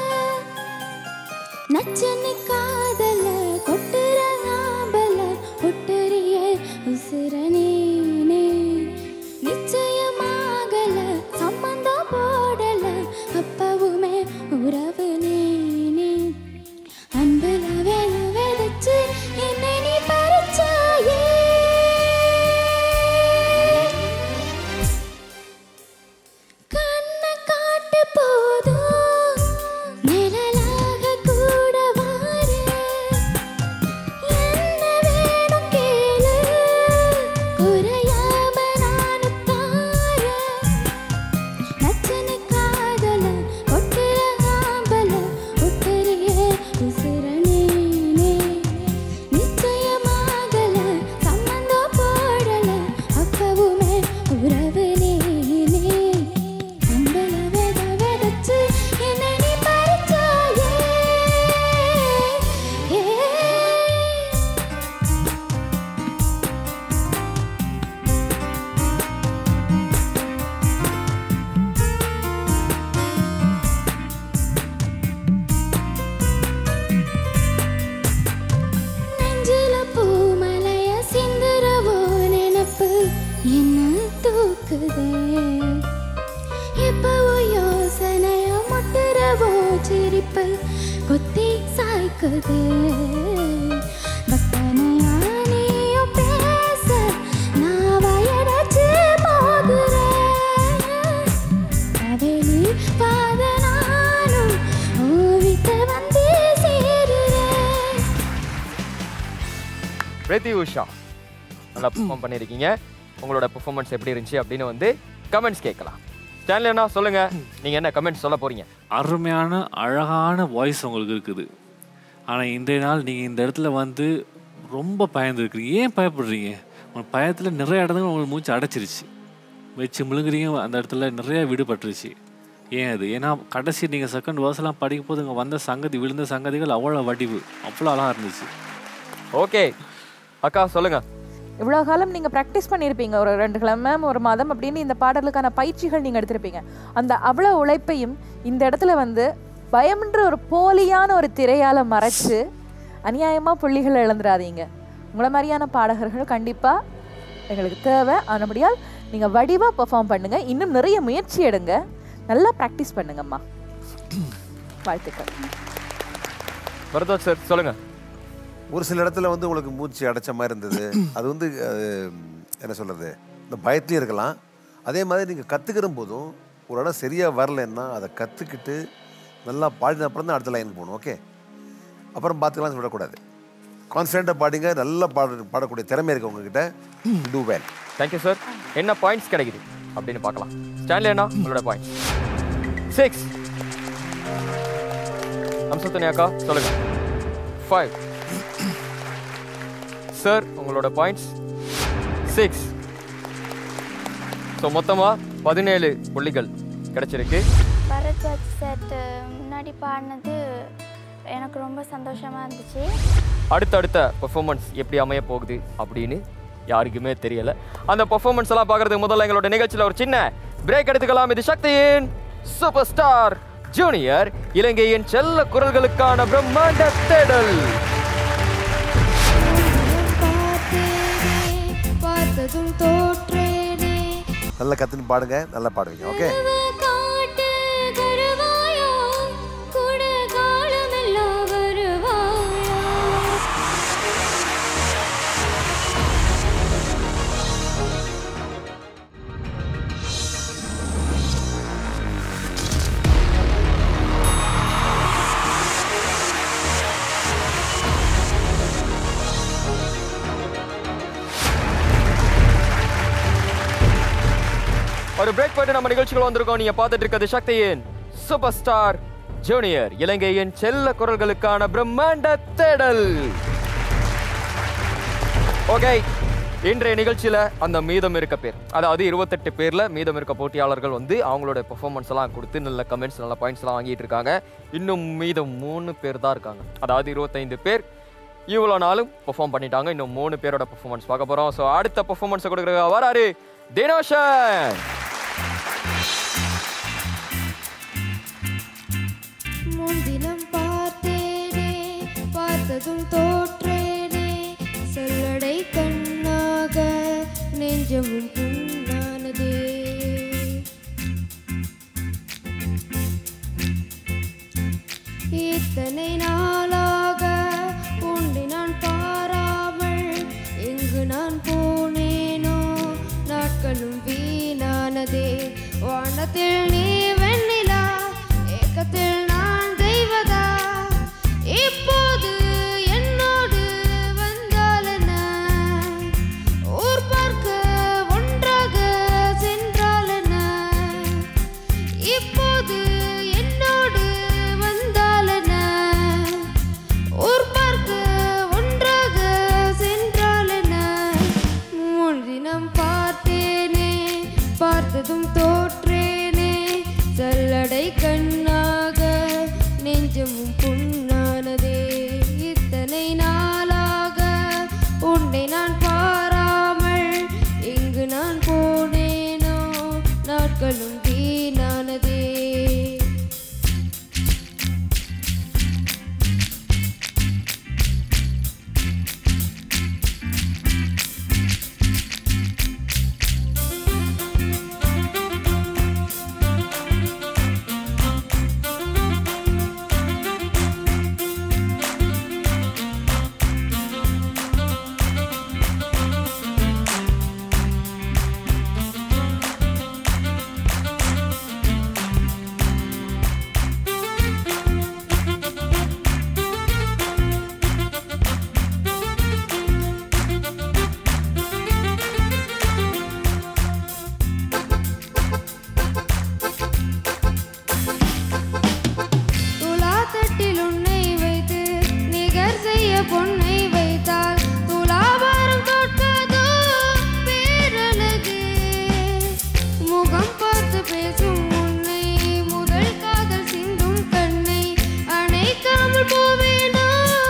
நச்சனி காதல கொட்டுற ஆம்பல ஒட்டறிய உசுர நீனே நிச்சயமாகல சம்பந்தம் போடல அப்பவுமே உறவு நீனே அன்புல வேல விதைச்சு என்னை நீ பறிச்சாயே கண்ணை காட்டு போதும் நிழலாக கூட வார என்ன வேணும் கேளு குறையாம நானும் தார நச்சனி காதல ஒட்டுற ஆம்பல ஒட்டறிய உசுர நீனே நிச்சயமாகல சம்மந்தம் போடல அப்பவுமே உறவு நீனே அன்பல வெத வெதச்சு என்னை நீ பறிச்சாயே ஏ நெஞ்சில பூமலைய சிந்துரவோ நினப்பு என்ன தூக்குதே எப்பவோ யோசனைய முட்டுறவோ சிரிப்பு கொத்தி சாய்க்குதே பட்டனையா நீயும் பேச நான் வயடச்சு போகிறேன் கவலி பாத நானும் ஓவிட்ட வந்து சேருறேன் பிரத்யூஷா நல்லா பெர்ஃபார்ம் பண்ணியிருக்கீங்க உங்களோட பெர்ஃபார்மன்ஸ் எப்படி இருந்துச்சு அப்படின்னு வந்து கமெண்ட்ஸ் கேட்கலாம் ஸ்டான்லி அண்ணா சொல்லுங்க நீங்க என்ன கமெண்ட்ஸ் சொல்ல போறீங்க அருமையான அழகான வாய்ஸ் உங்களுக்கு இருக்குது ஆனால் இன்றைய நாள் நீங்கள் இந்த இடத்துல வந்து ரொம்ப பயந்துருக்குறீங்க ஏன் பயப்படுறீங்க உங்கள் பயத்தில் நிறைய இடத்துல உங்களுக்கு மூச்சு அடைச்சிருச்சு வச்சு முழுங்குறீங்க அந்த இடத்துல நிறைய விடுபட்டுருச்சு ஏன் அது ஏன்னா கடைசி நீங்கள் செகண்ட் வேர்ஸ்லாம் படிக்கும் போது இங்கே வந்த சங்கதி விழுந்த சங்கதிகள் அவ்வளோ வடிவு அவ்வளோ அழகாக இருந்துச்சு ஓகே அக்கா சொல்லுங்க இவ்வளோ காலம் நீங்கள் ப்ராக்டிஸ் பண்ணியிருப்பீங்க ஒரு ரெண்டு கிழமை ஒரு மாதம் அப்படின்னு இந்த பாடலுக்கான பயிற்சிகள் நீங்கள் எடுத்திருப்பீங்க அந்த அவ்வளோ உழைப்பையும் இந்த இடத்துல வந்து பயம்ன்ற ஒரு போலியான ஒரு திரையால மறைச்சு அநியாயமாக புள்ளிகள் இழந்துடாதீங்க உங்களை மாதிரியான பாடகர்கள் கண்டிப்பாக எங்களுக்கு தேவை ஆனபடியால் நீங்கள் வடிவாக பெர்ஃபார்ம் பண்ணுங்கள் இன்னும் நிறைய முயற்சி எடுங்க நல்லா ப்ராக்டிஸ் பண்ணுங்கம்மா வாழ்த்துக்கள் பரதாஜ் சார் சொல்லுங்க ஒரு சில இடத்துல வந்து உங்களுக்கு மூச்சு அடைச்ச மாதிரி இருந்தது அது வந்து அது, என்ன சொல்கிறது இந்த பயத்துலையும் இருக்கலாம் அதே மாதிரி நீங்கள் கற்றுக்கிற போதும் ஒரு இடம் சரியாக வரலன்னா அதை கற்றுக்கிட்டு நல்லா பாடின அப்புறம் தான் அடுத்த லைன் போகணும் ஓகே அப்புறம் பார்த்துக்கலாம் சொல்லக்கூடாது கான்ஃபிடென்ட்டாக பாடிங்க நல்லா பாட பாடக்கூடிய திறமை இருக்கு உங்ககிட்ட டூ வேல் தேங்க்யூ சார் என்ன பாயிண்ட்ஸ் கிடைக்குது அப்படின்னு பார்க்கலாம் ஸ்டான்லி அண்ணா உங்களோட பாயிண்ட்ஸ் சிக்ஸ் அம்சத்தனி அக்கா சொல்லுங்க ஃபைவ் சார் உங்களோட பாயிண்ட்ஸ் சிக்ஸ் ஸோ மொத்தமாக பதினேழு புள்ளிகள் கிடைச்சிருக்கு பரத்வாஜ் சார்ட்டு முன்னாடி பாடினது எனக்கு ரொம்ப சந்தோஷமாக இருந்துச்சு அடுத்தடுத்த பெர்ஃபார்மன்ஸ் எப்படி அமைய போகுது அப்படின்னு யாருக்குமே தெரியல அந்த பெர்ஃபார்மன்ஸ் எல்லாம் பார்க்கறதுக்கு முதல்ல எங்களோட நிகழ்ச்சியில் ஒரு சின்ன பிரேக் எடுத்துக்கலாம் இது சக்தியின் சூப்பர் ஸ்டார் ஜூனியர் இலங்கையின் செல்ல குரல்களுக்கான பிரம்மாண்ட தேடல் பார்த்ததும் தோற்றேனே நல்லா கற்றுன்னு பாடுங்க நல்லா பாடுவீங்க ஓகே காட்டு வருவாயா கூட காலமெல்லாம் வருவாயா ஒரு பிரேக் போயிட்டு நம்ம நிகழ்ச்சிகள் வந்திருக்கோம் நீங்க பார்த்துட்டு இருக்கிறது சக்தியின் சூப்பர் ஸ்டார் ஜூனியர் இலங்கையின் செல்ல குரல்களுக்கான பிரம்மாண்ட தேடல் ஓகே இன்றைய நிகழ்ச்சியில அந்த மீதம் இருக்க பேர் அதாவது இருபத்தெட்டு பேர்ல மீதம் இருக்க போட்டியாளர்கள் வந்து அவங்களோட பெர்ஃபார்மன்ஸ் எல்லாம் கொடுத்து நல்ல கமெண்ட்ஸ் நல்ல பாயிண்ட்ஸ் எல்லாம் வாங்கிட்டு இருக்காங்க இன்னும் மீதம் மூணு பேர் தான் இருக்காங்க அதாவது இருபத்தைந்து பேர் இவ்வளோ நாளும் பெர்ஃபார்ம் பண்ணிட்டாங்க இன்னும் மூணு பேரோட பெர்ஃபார்மன்ஸ் பார்க்க போறோம் ஸோ அடுத்த பெர்ஃபார்மன்ஸை கொடுக்குற வராரு தினோஷன் முன்தினம் பார்த்தேனே பார்த்ததும் தோற்றேனே சொல்லடை கண்ணாக நெஞ்சமும் புண்ணானதே இத்தனை நாளாக உன்னை நான் பாராமல் எங்கு நான் போனேனோ நாட்களும் வீணானதே வானத்தில் நீ வெண்ணிலா ஏக்கத்தில் நான் தெய்வதா இப்போது என்னோடு வந்தால் என்ன ஊர் பார்க்க ஒன்றாக சென்றால் என்ன இப்போது என்னோடு வந்தால் என்ன ஊர் பார்க்க ஒன்றாக சென்றால் என்ன முன்தினம் பார்த்தேனே பார்த்ததும் தோற்றேனே சல்லடை கண்ணாக நெஞ்சமும் புண்ணானதே இத்தனை நாளாக உன்னை நான் பாராமல் எங்கு நான் போனேனோ நாட்களும் வீணானதே துலா தட்டில் உன்னை வைத்து நிகர் செய்ய பொன்னை வைத்தால் துலாபாரம் தோற்காதோ பேரழகு முகம் பார்த்து பேசும் உன்னை முதல் காதல் சிந்தும் கண்ணை அணைக்காமல் போவேனோ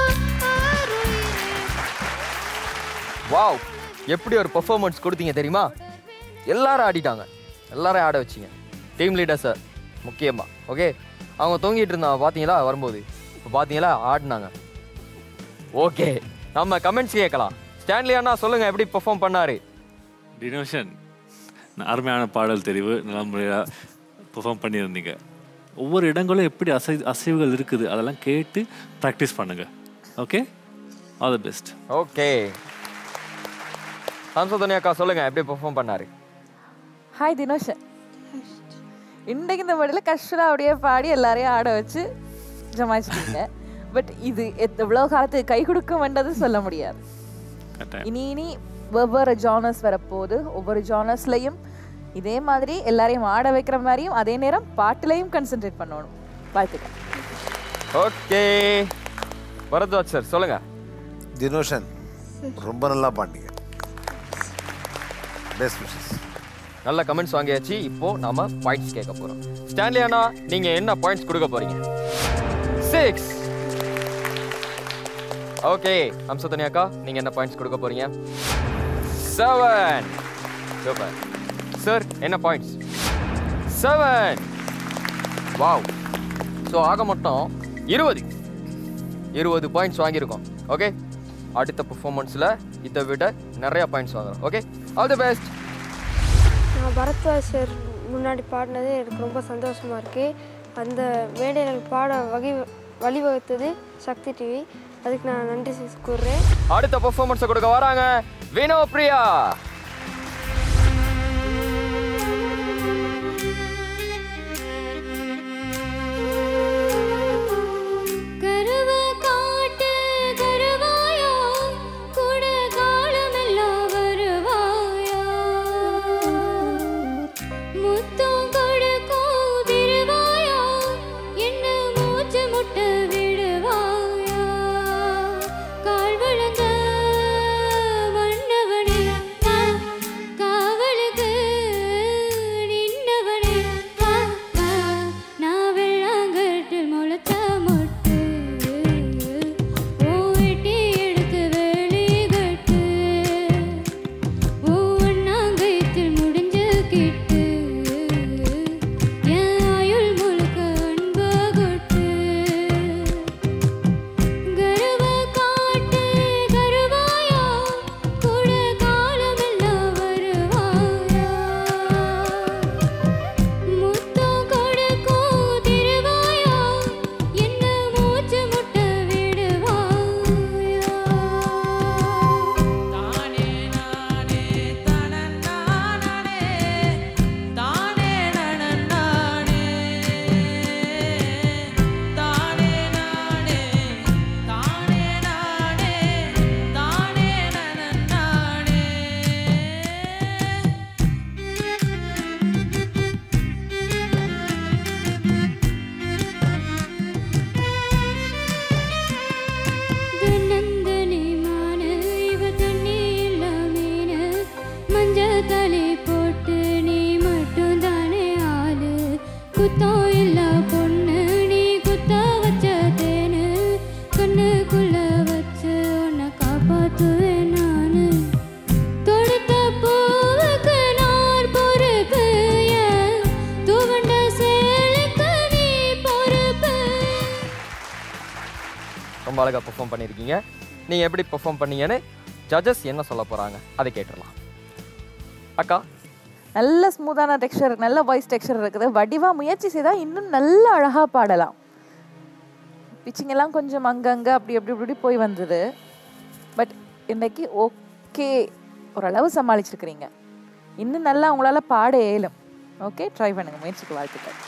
வாவ் எப்படி ஒரு பெர்ஃபார்மன்ஸ் கொடுத்தீங்க தெரியுமா எல்லாரும் ஆடிட்டாங்க எல்லாரும் ஆட வச்சீங்க டீம் லீடர் சார் முக்கியமா ஓகே அவங்க தூங்கிட்டு இருந்தாங்க பார்த்தீங்களா வரும்போது இப்போ பார்த்தீங்களா ஆடினாங்க ஓகே நம்ம கமெண்ட்ஸ் கேட்கலாம் ஸ்டான்லி அண்ணா சொல்லுங்க எப்படி பெர்ஃபார்ம் பண்ணாரு டினோஷன் அருமையான பாடல் தெரிவு நல்ல முறையாக பெர்ஃபார்ம் பண்ணியிருந்தீங்க ஒவ்வொரு இடங்களும் எப்படி அசை அசைவுகள் இருக்குது அதெல்லாம் கேட்டு ப்ராக்டிஸ் பண்ணுங்க okay all the best okay Samsothani அக்கா சொல்லுங்க எப்படி பெர்ஃபார்ம் பண்ணாரு ஹாய் தினோஷன் இன்றைக்கு இந்த பாடல கஷ்டா அப்படியே பாடி எல்லாரையும் ஆட வச்சு ஜமாச்சிட்டீங்க பட் இது எத்- எவ்வளவு காலத்துக்கு கை கொடுக்கும்ன்றது சொல்ல முடியாது இனி இனி வெவ்வேறு ஜானர்ஸ் வரப்போகுது ஒவ்வொரு ஜானர்ஸ்லையும் இதே மாதிரி எல்லாரையும் ஆட வைக்கிற மாதிரியும் அதே நேரம் பாட்டுலையும் கான்சென்ட்ரேட் பண்ணணும் வாழ்த்துக்கள் ஓகே பரத்வாஜ் சார் சொல்லுங்க தினோஷன் ரொம்ப நல்லா பாண்டிங்க பெஸ்ட் விஷஸ் நல்ல கமெண்ட்ஸ் வாங்கியாச்சு இப்போ நாம பாயிண்ட்ஸ் கேட்க போறோம் ஸ்டான்லி அண்ணா நீங்க என்ன பாயிண்ட்ஸ் கொடுக்க போறீங்க சிக்ஸ் ஓகே அம்சத்தனி அக்கா நீங்க என்ன பாயிண்ட்ஸ் கொடுக்க போறீங்க செவன் சூப்பர் சார் என்ன பாயிண்ட்ஸ் செவன் வாவ் ஸோ ஆக மொத்தம் இருபது இருபது பாயிண்ட்ஸ் வாங்கியிருக்கோம் ஓகே அடுத்த பெர்ஃபார்மன்ஸில் இதை விட நிறைய பாயிண்ட்ஸ் வாங்குறோம் ஓகே ஆல் தி பெஸ்ட் நான் பரத்வாஜ் சார் முன்னாடி பாடினது எனக்கு ரொம்ப சந்தோஷமாக இருக்குது அந்த மேடையில் பாட வகை வழிவகுத்தது சக்தி டிவி அதுக்கு நான் நன்றி கூறுறேன் அடுத்த பெர்ஃபார்மன்ஸை கொடுக்க வராங்க வினோ பிரியா கருவ காட்டு கருவாயா கூட காலமெல்லாம் வருவாயா முத்தம் கொடுக்கும் திருவாயா என்ன மூச்சு முட்ட விடுவாயா கால் வழங்க மன்னவனே ஆ, காவலுக்கு நின்னவனே ஆ, ஆ, நான் வெள்ளாங்கட்டில் முளைச்ச மொட்டு ஓ வெட்டி எடுத்து வெளி கட்டு ஓ அண்ணாங்கயத்தில் முடிஞ்ச கிட்டு என் ஆயுள் முழுக்க அன்ப கொட்டு கருவ காட்டு கருவாயா கூட காலமெல்லாம் வருவாயா முத்தம் கொடுக்கும் திருவாயா என்ன மூச்சு முட்ட விடுவாயா நந்தனி மான இவ தண்ணி இல்லாமீன மஞ்ச தலை போட்டு நீ மட்டும் தானே ஆளு குத்தம் இல்ல பொண்ணு நீ குத்த வச்ச தேனு கண்ணுக்குள்ள வச்சு உன்னை காப்பாத்துவேன் நானு தொடுத்த பூவுக்கு நார் பொறுப்பு ஏன் துவண்ட சேலுக்கு நீ பொறுப்பு ரொம்ப அழகாக பெர்ஃபார்ம் பண்ணியிருக்கீங்க நீங்கள் எப்படி பெர்ஃபார்ம் பண்ணீங்கன்னு ஜட்ஜஸ் என்ன சொல்ல போகிறாங்க அதை கேட்டுடலாம் அக்கா நல்ல ஸ்மூத்தான டெக்ஸ்சர் நல்ல வாய்ஸ் டெக்ஸ்சர் இருக்குது வடிவா முயற்சி செய்தால் இன்னும் நல்ல அழகா பாடலாம் பிச்சிங் எல்லாம் கொஞ்சம் அங்கங்க அப்படி அப்படி இப்படி போய் வந்தது பட் இன்னைக்கு ஓகே ஓரளவு சமாளிச்சிருக்கிறீங்க இன்னும் நல்லா உங்களால பாட இயலும் ஓகே ட்ரை பண்ணுங்க முயற்சிக்கு வாழ்த்துக்கள்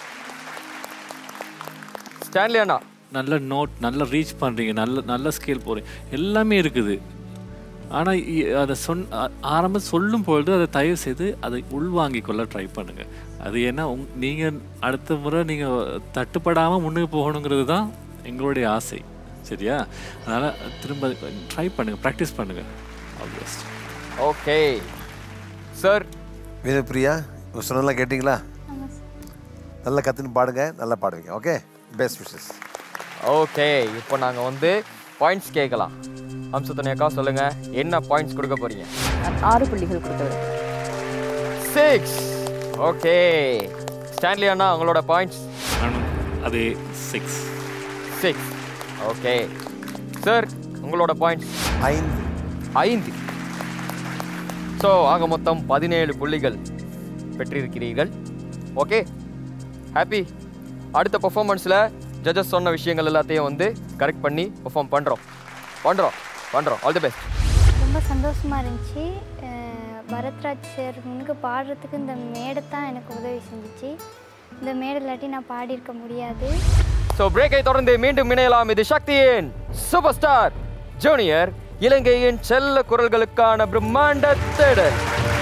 ஸ்டான்லி அண்ணா நல்ல நோட் நல்ல ரீச் பண்ணுறீங்க நல்ல நல்ல ஸ்கேல் போகிறீங்க எல்லாமே இருக்குது ஆனால் அதை சொன் ஆ- ஆரம்ப சொல்லும் பொழுது அதை தயவு செய்து அதை உள்வாங்கிக் கொள்ள ட்ரை பண்ணுங்கள் அது ஏன்னா உங் நீங்கள் அடுத்த முறை நீங்கள் தட்டுப்படாமல் முன்னுக்கு போகணுங்கிறது தான் எங்களுடைய ஆசை சரியா அதனால் திரும்ப ட்ரை பண்ணுங்கள் ப்ராக்டிஸ் பண்ணுங்கள் ஆல் ஓகே சார் வினோபிரியா இவங்க சொன்னதெல்லாம் கேட்டிங்களா நல்லா கற்றுன்னு பாடுங்க நல்லா பாடுவீங்க ஓகே பெஸ்ட் விஷஸ் ஓகே இப்போ நாங்கள் வந்து பாயிண்ட்ஸ் கேட்கலாம் அம்சத்தனி அக்கா சொல்லுங்க என்ன பாயிண்ட்ஸ் கொடுக்க போறீங்க ஆறு புள்ளிகள் கொடுத்தது சிக்ஸ் ஓகே ஸ்டான்லி அண்ணா உங்களோட பாயிண்ட்ஸ் அதே சிக்ஸ் சிக்ஸ் ஓகே சார் உங்களோட பாயிண்ட்ஸ் ஐந்து ஐந்து ஸோ ஆக மொத்தம் பதினேழு புள்ளிகள் பெற்றிருக்கிறீர்கள் ஓகே ஹாப்பி அடுத்த பெர்ஃபார்மன்ஸில் ஜட்ஜஸ் சொன்ன விஷயங்கள் எல்லாத்தையும் வந்து கரெக்ட் பண்ணி பெர்ஃபார்ம் பண்ணுறோம் பண்ணுறோம் பண்ணுறோம் ஆல் தி பெஸ்ட் ரொம்ப சந்தோஷமாக இருந்துச்சு பரத்ராஜ் சார் முன்னுக்கு பாடுறதுக்கு இந்த மேடை தான் எனக்கு உதவி செஞ்சுச்சு இந்த மேடை இல்லாட்டி நான் பாடியிருக்க முடியாது ஸோ பிரேக்கை தொடர்ந்து மீண்டும் இணையலாம் இது சக்தியின் சூப்பர் ஸ்டார் ஜூனியர் இலங்கையின் செல்ல குரல்களுக்கான பிரம்மாண்ட தேடல்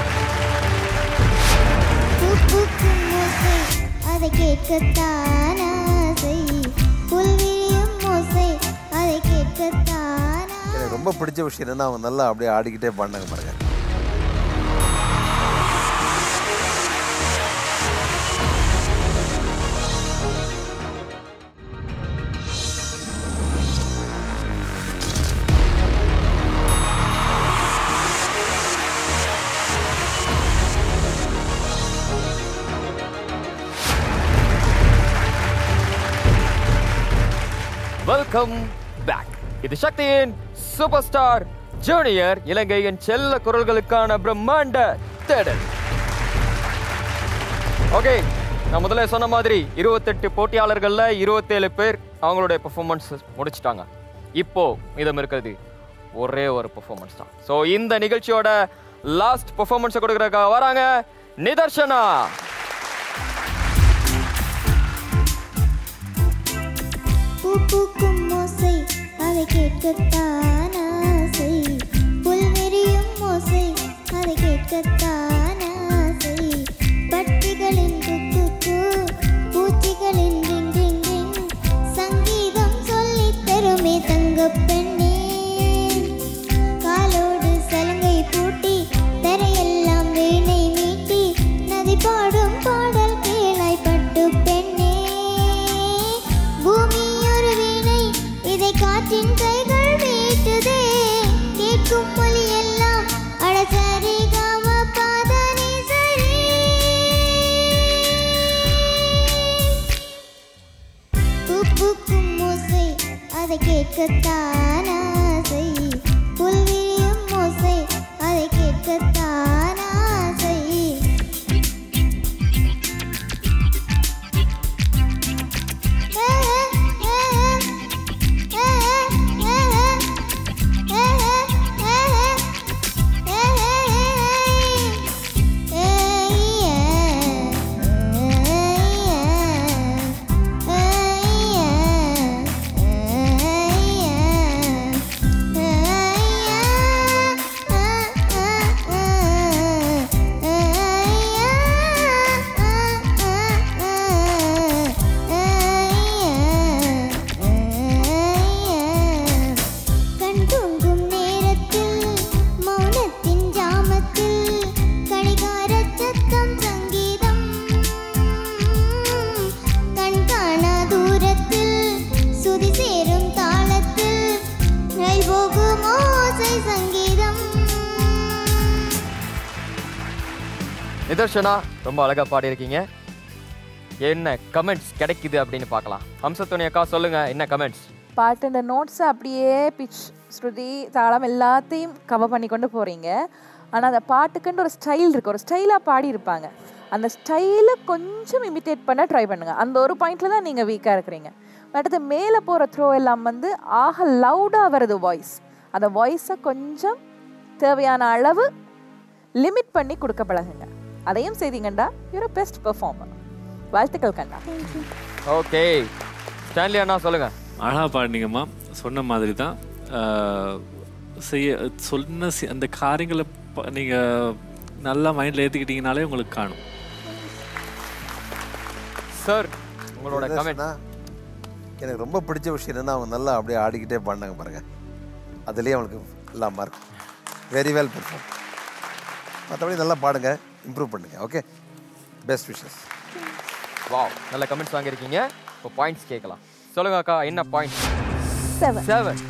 அதை கேட்கத்தான் ஆசை புல்விரியும் ஓசை அதை கேட்கத்தான் எனக்கு ரொம்ப பிடிச்ச விஷயம் என்னன்னா அவங்க நல்லா அப்படியே ஆடிக்கிட்டே பாடினாங்க பாருங்க வெல்கம் பேக் இது சக்தியின் சூப்பர் ஸ்டார் ஜூனியர் இலங்கையின் செல்ல குரல்களுக்கான பிரம்மாண்ட தேடல் ஓகே நான் முதல்ல சொன்ன மாதிரி இருபத்தெட்டு போட்டியாளர்கள்ல இருபத்தேழு பேர் அவங்களுடைய பெர்ஃபார்மன்ஸ் முடிச்சிட்டாங்க இப்போ மீதம் இருக்கிறது ஒரே ஒரு பெர்ஃபார்மன்ஸ் தான் ஸோ இந்த நிகழ்ச்சியோட லாஸ்ட் பெர்ஃபார்மன்ஸை கொடுக்கறதுக்காக வராங்க நிதர்ஷனா பூ பூக்கும் ஓசை அதை கேட்கத்தான் ஆசை புல்வெறியும் ஓசை அதை கேட்கத்தான் ஆசை பட்டிகளின் குக்கு கூ பூச்சிகளின் ரிங் ரிங் ரிங் சங்கீதம் சொல்லித் தருமே தங்கப் பெண்ணே காலோடு சலங்கை பூட்டி தரையெல்லாம் வீணை மீட்டி நதி பாடும் பாடல் கேளாய் பட்டு பெண்ணே பூமி ஒரு வீணை இதை காற்றின் கைகள் மீட்டுதே கேட்கும் மொழி எல்லாம் அடசரி காம பாதனி சரி பூ பூக்கும் ஓசை அதை கேட்கத்தான் ஆசை புல்விரியும் ஓசை அதை கேட்கத்தான் ஆசை கண் தூங்கும் நேரத்தில் மௌனத்தின் ஜாமத்தில் கடிகார சத்தம் சங்கீதம் கண் காணா தூரத்தில் சுதி சேரும் தாளத்தில் ரயில் போகும் ஓசை சங்கீதம் நிதர்ஷனா ரொம்ப அழகா பாடியிருக்கீங்க என்ன கமெண்ட்ஸ் கிடைக்குது அப்படின்னு பார்க்கலாம் ஹம்சத்துணி அக்கா சொல்லுங்க என்ன கமெண்ட்ஸ் பாட்டு இந்த நோட்ஸை அப்படியே பிச் ஸ்ருதி தாளம் எல்லாத்தையும் கவர் பண்ணி கொண்டு போகிறீங்க ஆனால் அந்த பாட்டுக்குன்னு ஒரு ஸ்டைல் இருக்குது ஒரு ஸ்டைலாக பாடியிருப்பாங்க அந்த ஸ்டைலை கொஞ்சம் இமிட்டேட் பண்ண ட்ரை பண்ணுங்க அந்த ஒரு பாயிண்ட்ல தான் நீங்கள் வீக்காக இருக்கிறீங்க அடுத்து மேலே போகிற த்ரோ எல்லாம் வந்து ஆக லவுடாக வருது வாய்ஸ் அந்த வாய்ஸை கொஞ்சம் தேவையான அளவு லிமிட் பண்ணி கொடுக்க பழகுங்க அதையும் செய்தீங்கண்டா யூர் பெஸ்ட் பெர்ஃபார்மர் வாழ்த்துக்கள் கண்ணா ஓகே ஸ்டான்லி அண்ணா சொல்லுங்க அழகா பாடினீங்கம்மா சொன்ன மாதிரி தான் ஆஹ், செய்ய சொன்ன சி- அந்த காரியங்களை ப- நீங்க நல்லா மைண்டில் ஏற்றிக்கிட்டீங்கனாலே உங்களுக்கு காணும் சார் உங்களோட கமெண்ட் எனக்கு ரொம்ப பிடிச்ச விஷயம் என்னன்னா அவங்க நல்லா அப்படியே ஆடிக்கிட்டே பாடினாங்க பாருங்க அதுலேயே அவங்களுக்கு எல்லா மார்க் வெரி வெல் பெர்ஃபார்ம் மற்றபடி நல்லா பாடுங்க இம்ப்ரூவ் பண்ணுங்க ஓகே பெஸ்ட் விஷஸ் வாவ் நல்ல கமெண்ட்ஸ் வாங்கியிருக்கீங்க இப்போ பாயிண்ட்ஸ் கேட்கலாம் சொல்லுங்க அக்கா என்ன point seven seven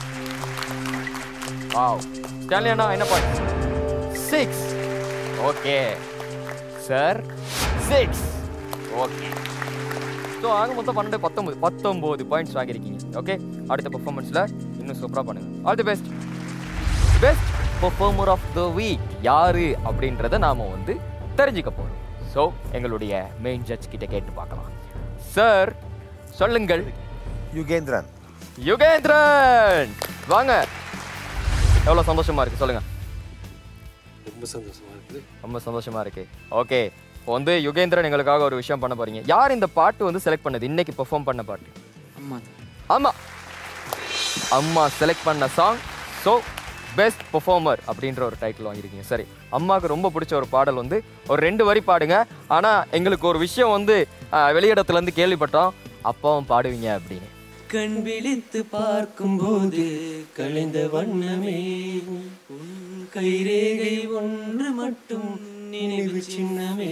wow Stanley அண்ணா என்ன point six okay sir six okay so ஆக மொத்தம் பன்னெண்டு பத்தொம்பது பத்தொம்போது பாயிண்ட்ஸ் வாங்கியிருக்கீங்க ஓகே அடுத்த பெர்ஃபார்மன்ஸில் இன்னும் சூப்பராக பண்ணுங்க all the best best performer of the week யாரு அப்படின்றத நாம வந்து தெரிஞ்சுக்க போறோம் ஸோ எங்களுடைய மெயின் ஜட்ஜ் கிட்ட கேட்டு பார்க்கலாம் சார் சொல்லுங்கள் யுகேந்திரன் யுகேந்திரன் வாங்க எவ்வளோ சந்தோஷமா இருக்கு சொல்லுங்க ரொம்ப சந்தோஷமா இருக்குது ரொம்ப சந்தோஷமா இருக்கு ஓகே இப்போ வந்து யுகேந்திரன் எங்களுக்காக ஒரு விஷயம் பண்ண போறீங்க யார் இந்த பாட்டு வந்து செலக்ட் பண்ணது இன்னைக்கு பெர்ஃபார்ம் பண்ண பாட்டு அம்மா ஆமா அம்மா செலக்ட் பண்ண சாங் ஸோ பெஸ்ட் பெர்ஃபார்மர் அப்படின்ற ஒரு டைட்டில் வாங்கியிருக்கீங்க சரி அம்மாவுக்கு ரொம்ப பிடிச்ச ஒரு பாடல் வந்து ஒரு ரெண்டு வரி பாடுங்க ஆனால் எங்களுக்கு ஒரு விஷயம் வந்து ஆஹ், வெளியிடத்துலேருந்து கேள்விப்பட்டோம் அப்பாவும் பாடுவீங்க அப்படின்னு கண் விழித்து பார்க்கும்போது கலைந்த வண்ணமே உன் கைரேகை ஒன்று மட்டும் நினைவு சின்னமே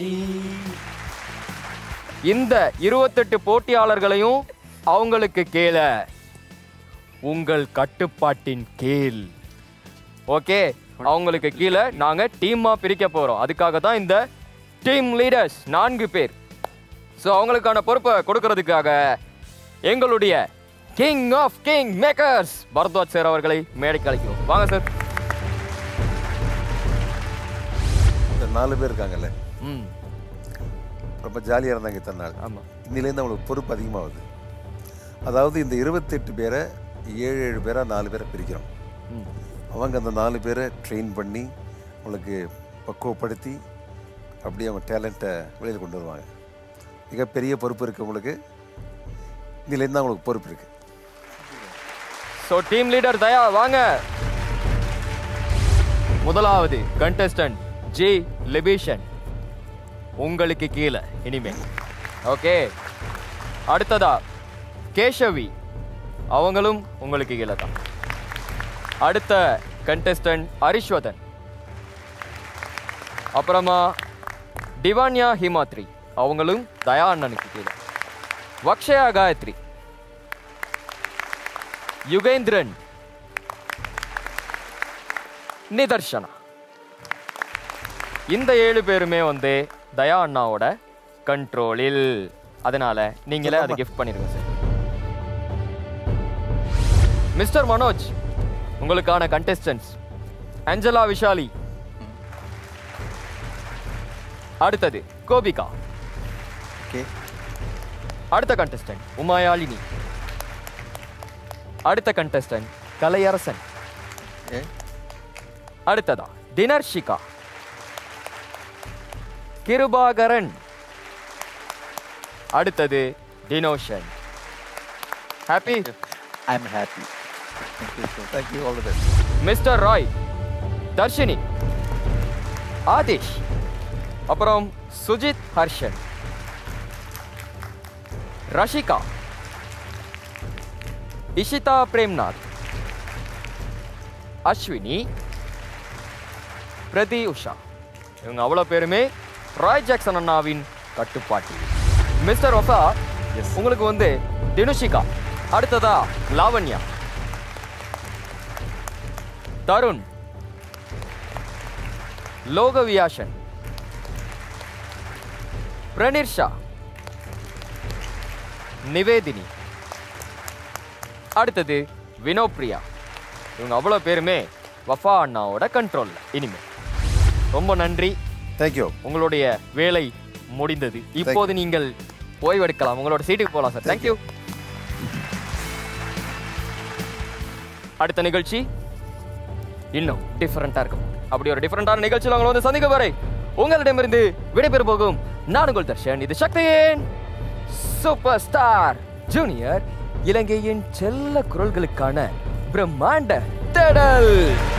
இந்த இருபத்தெட்டு போட்டியாளர்களையும் அவங்களுக்கு கீழே உங்கள் கட்டுப்பாட்டின் கீழ் ஓகே அவங்களுக்கு கீழே நாங்க டீமா பிரிக்க போறோம் அதுக்காக தான் இந்த டீம் லீடர்ஸ் நான்கு பேர் ஸோ அவங்களுக்கான பொறுப்பை கொடுக்கறதுக்காக எங்களுடைய king of king makers Bharadwaj sir அவர்களை மேடைக்கு அழைக்கிறோம் வாங்க சார் இந்த நாலு பேர் இருக்காங்கல்ல ம் ரொம்ப ஜாலியாக இருந்தாங்க இத்தனை நாள் ஆமாம் இன்னிலேருந்து அவங்களுக்கு பொறுப்பு அதிகமாகுது அதாவது இந்த இருபத்தெட்டு பேரை ஏழு ஏழு பேராக நாலு பேரை பிரிக்கிறோம் ம் அவங்க அந்த நாலு பேரை ட்ரெயின் பண்ணி அவங்களுக்கு பக்குவப்படுத்தி அப்படியே அவங்க டேலண்ட்டை வெளியில் கொண்டு வருவாங்க மிகப்பெரிய பொறுப்பு இருக்குது உங்களுக்கு இதுலேருந்து அவங்களுக்கு பொறுப்பு இருக்குது ஸோ டீம் லீடர் தயா வாங்க முதலாவது கண்டஸ்டன்ட் ஜே லிபேஷன் உங்களுக்கு கீழே இனிமே ஓகே அடுத்ததா கேஷவி அவங்களும் உங்களுக்கு கீழே தான் அடுத்த கண்டஸ்டன்ட் ஹரிஸ்வதன் அப்புறமா டிவான்யா ஹிமாத்ரி அவங்களும் தயா அண்ணனுக்கு கீழே வக்ஷயா காயத்ரி யுகேந்திரன் நிதர்ஷனா இந்த ஏழு பேருமே வந்து தயா அண்ணாவோட கண்ட்ரோலில் அதனால நீங்களே அதை கிஃப்ட் பண்ணிருங்க சார் மிஸ்டர் மனோஜ் உங்களுக்கான கண்டெஸ்டன்ஸ் அஞ்சலா விஷாலி அடுத்தது கோபிகா ஓகே அடுத்த கண்டெஸ்டன்ட் உமாயாலினி அடுத்த கண்டெஸ்டன்ட் கலையரசன் அடுத்ததா தினர்ஷிகா கிருபாகரன் அடுத்தது Dinoshan happy I am happy thank you all the best mister Roy Dharshini Adhish அப்புறம் சுஜித் ஹர்ஷன் ரஷிகா இஷிதா பிரேம்நாத் அஸ்வினி பிரதி உஷா இவங்க அவ்வளோ பேருமே ராய் ஜாக்சன் அண்ணாவின் கட்டுப்பாட்டில் மிஸ்டர் ஒசா உங்களுக்கு வந்து தினுஷிகா அடுத்ததா லாவண்யா தருண் லோகவியாசன் பிரனிர்ஷா நிவேதினி அடுத்தது வினோப்ரியா இவங்க அவ்வளோ பேருமே வஃபா அண்ணாவோட கண்ட்ரோல்ல இனிமே ரொம்ப நன்றி தேங்க்யூ உங்களுடைய வேலை முடிந்தது இப்போது நீங்கள் ஓய்வெடுக்கலாம் உங்களோட சீட்டுக்கு போகலாம் சார் தேங்க்யூ அடுத்த நிகழ்ச்சி இன்னும் டிஃபரெண்டா இருக்கும் அப்படி ஒரு டிஃபரெண்டான நிகழ்ச்சியில் உங்களை வந்து சந்திக்க வரை உங்களிடமிருந்து விடைபெற போகும் நான் உங்கள் தர்ஷன் இது சக்தியின் சூப்பர் ஸ்டார் ஜூனியர் இலங்கையின் செல்ல குரல்களுக்கான பிரம்மாண்ட தேடல்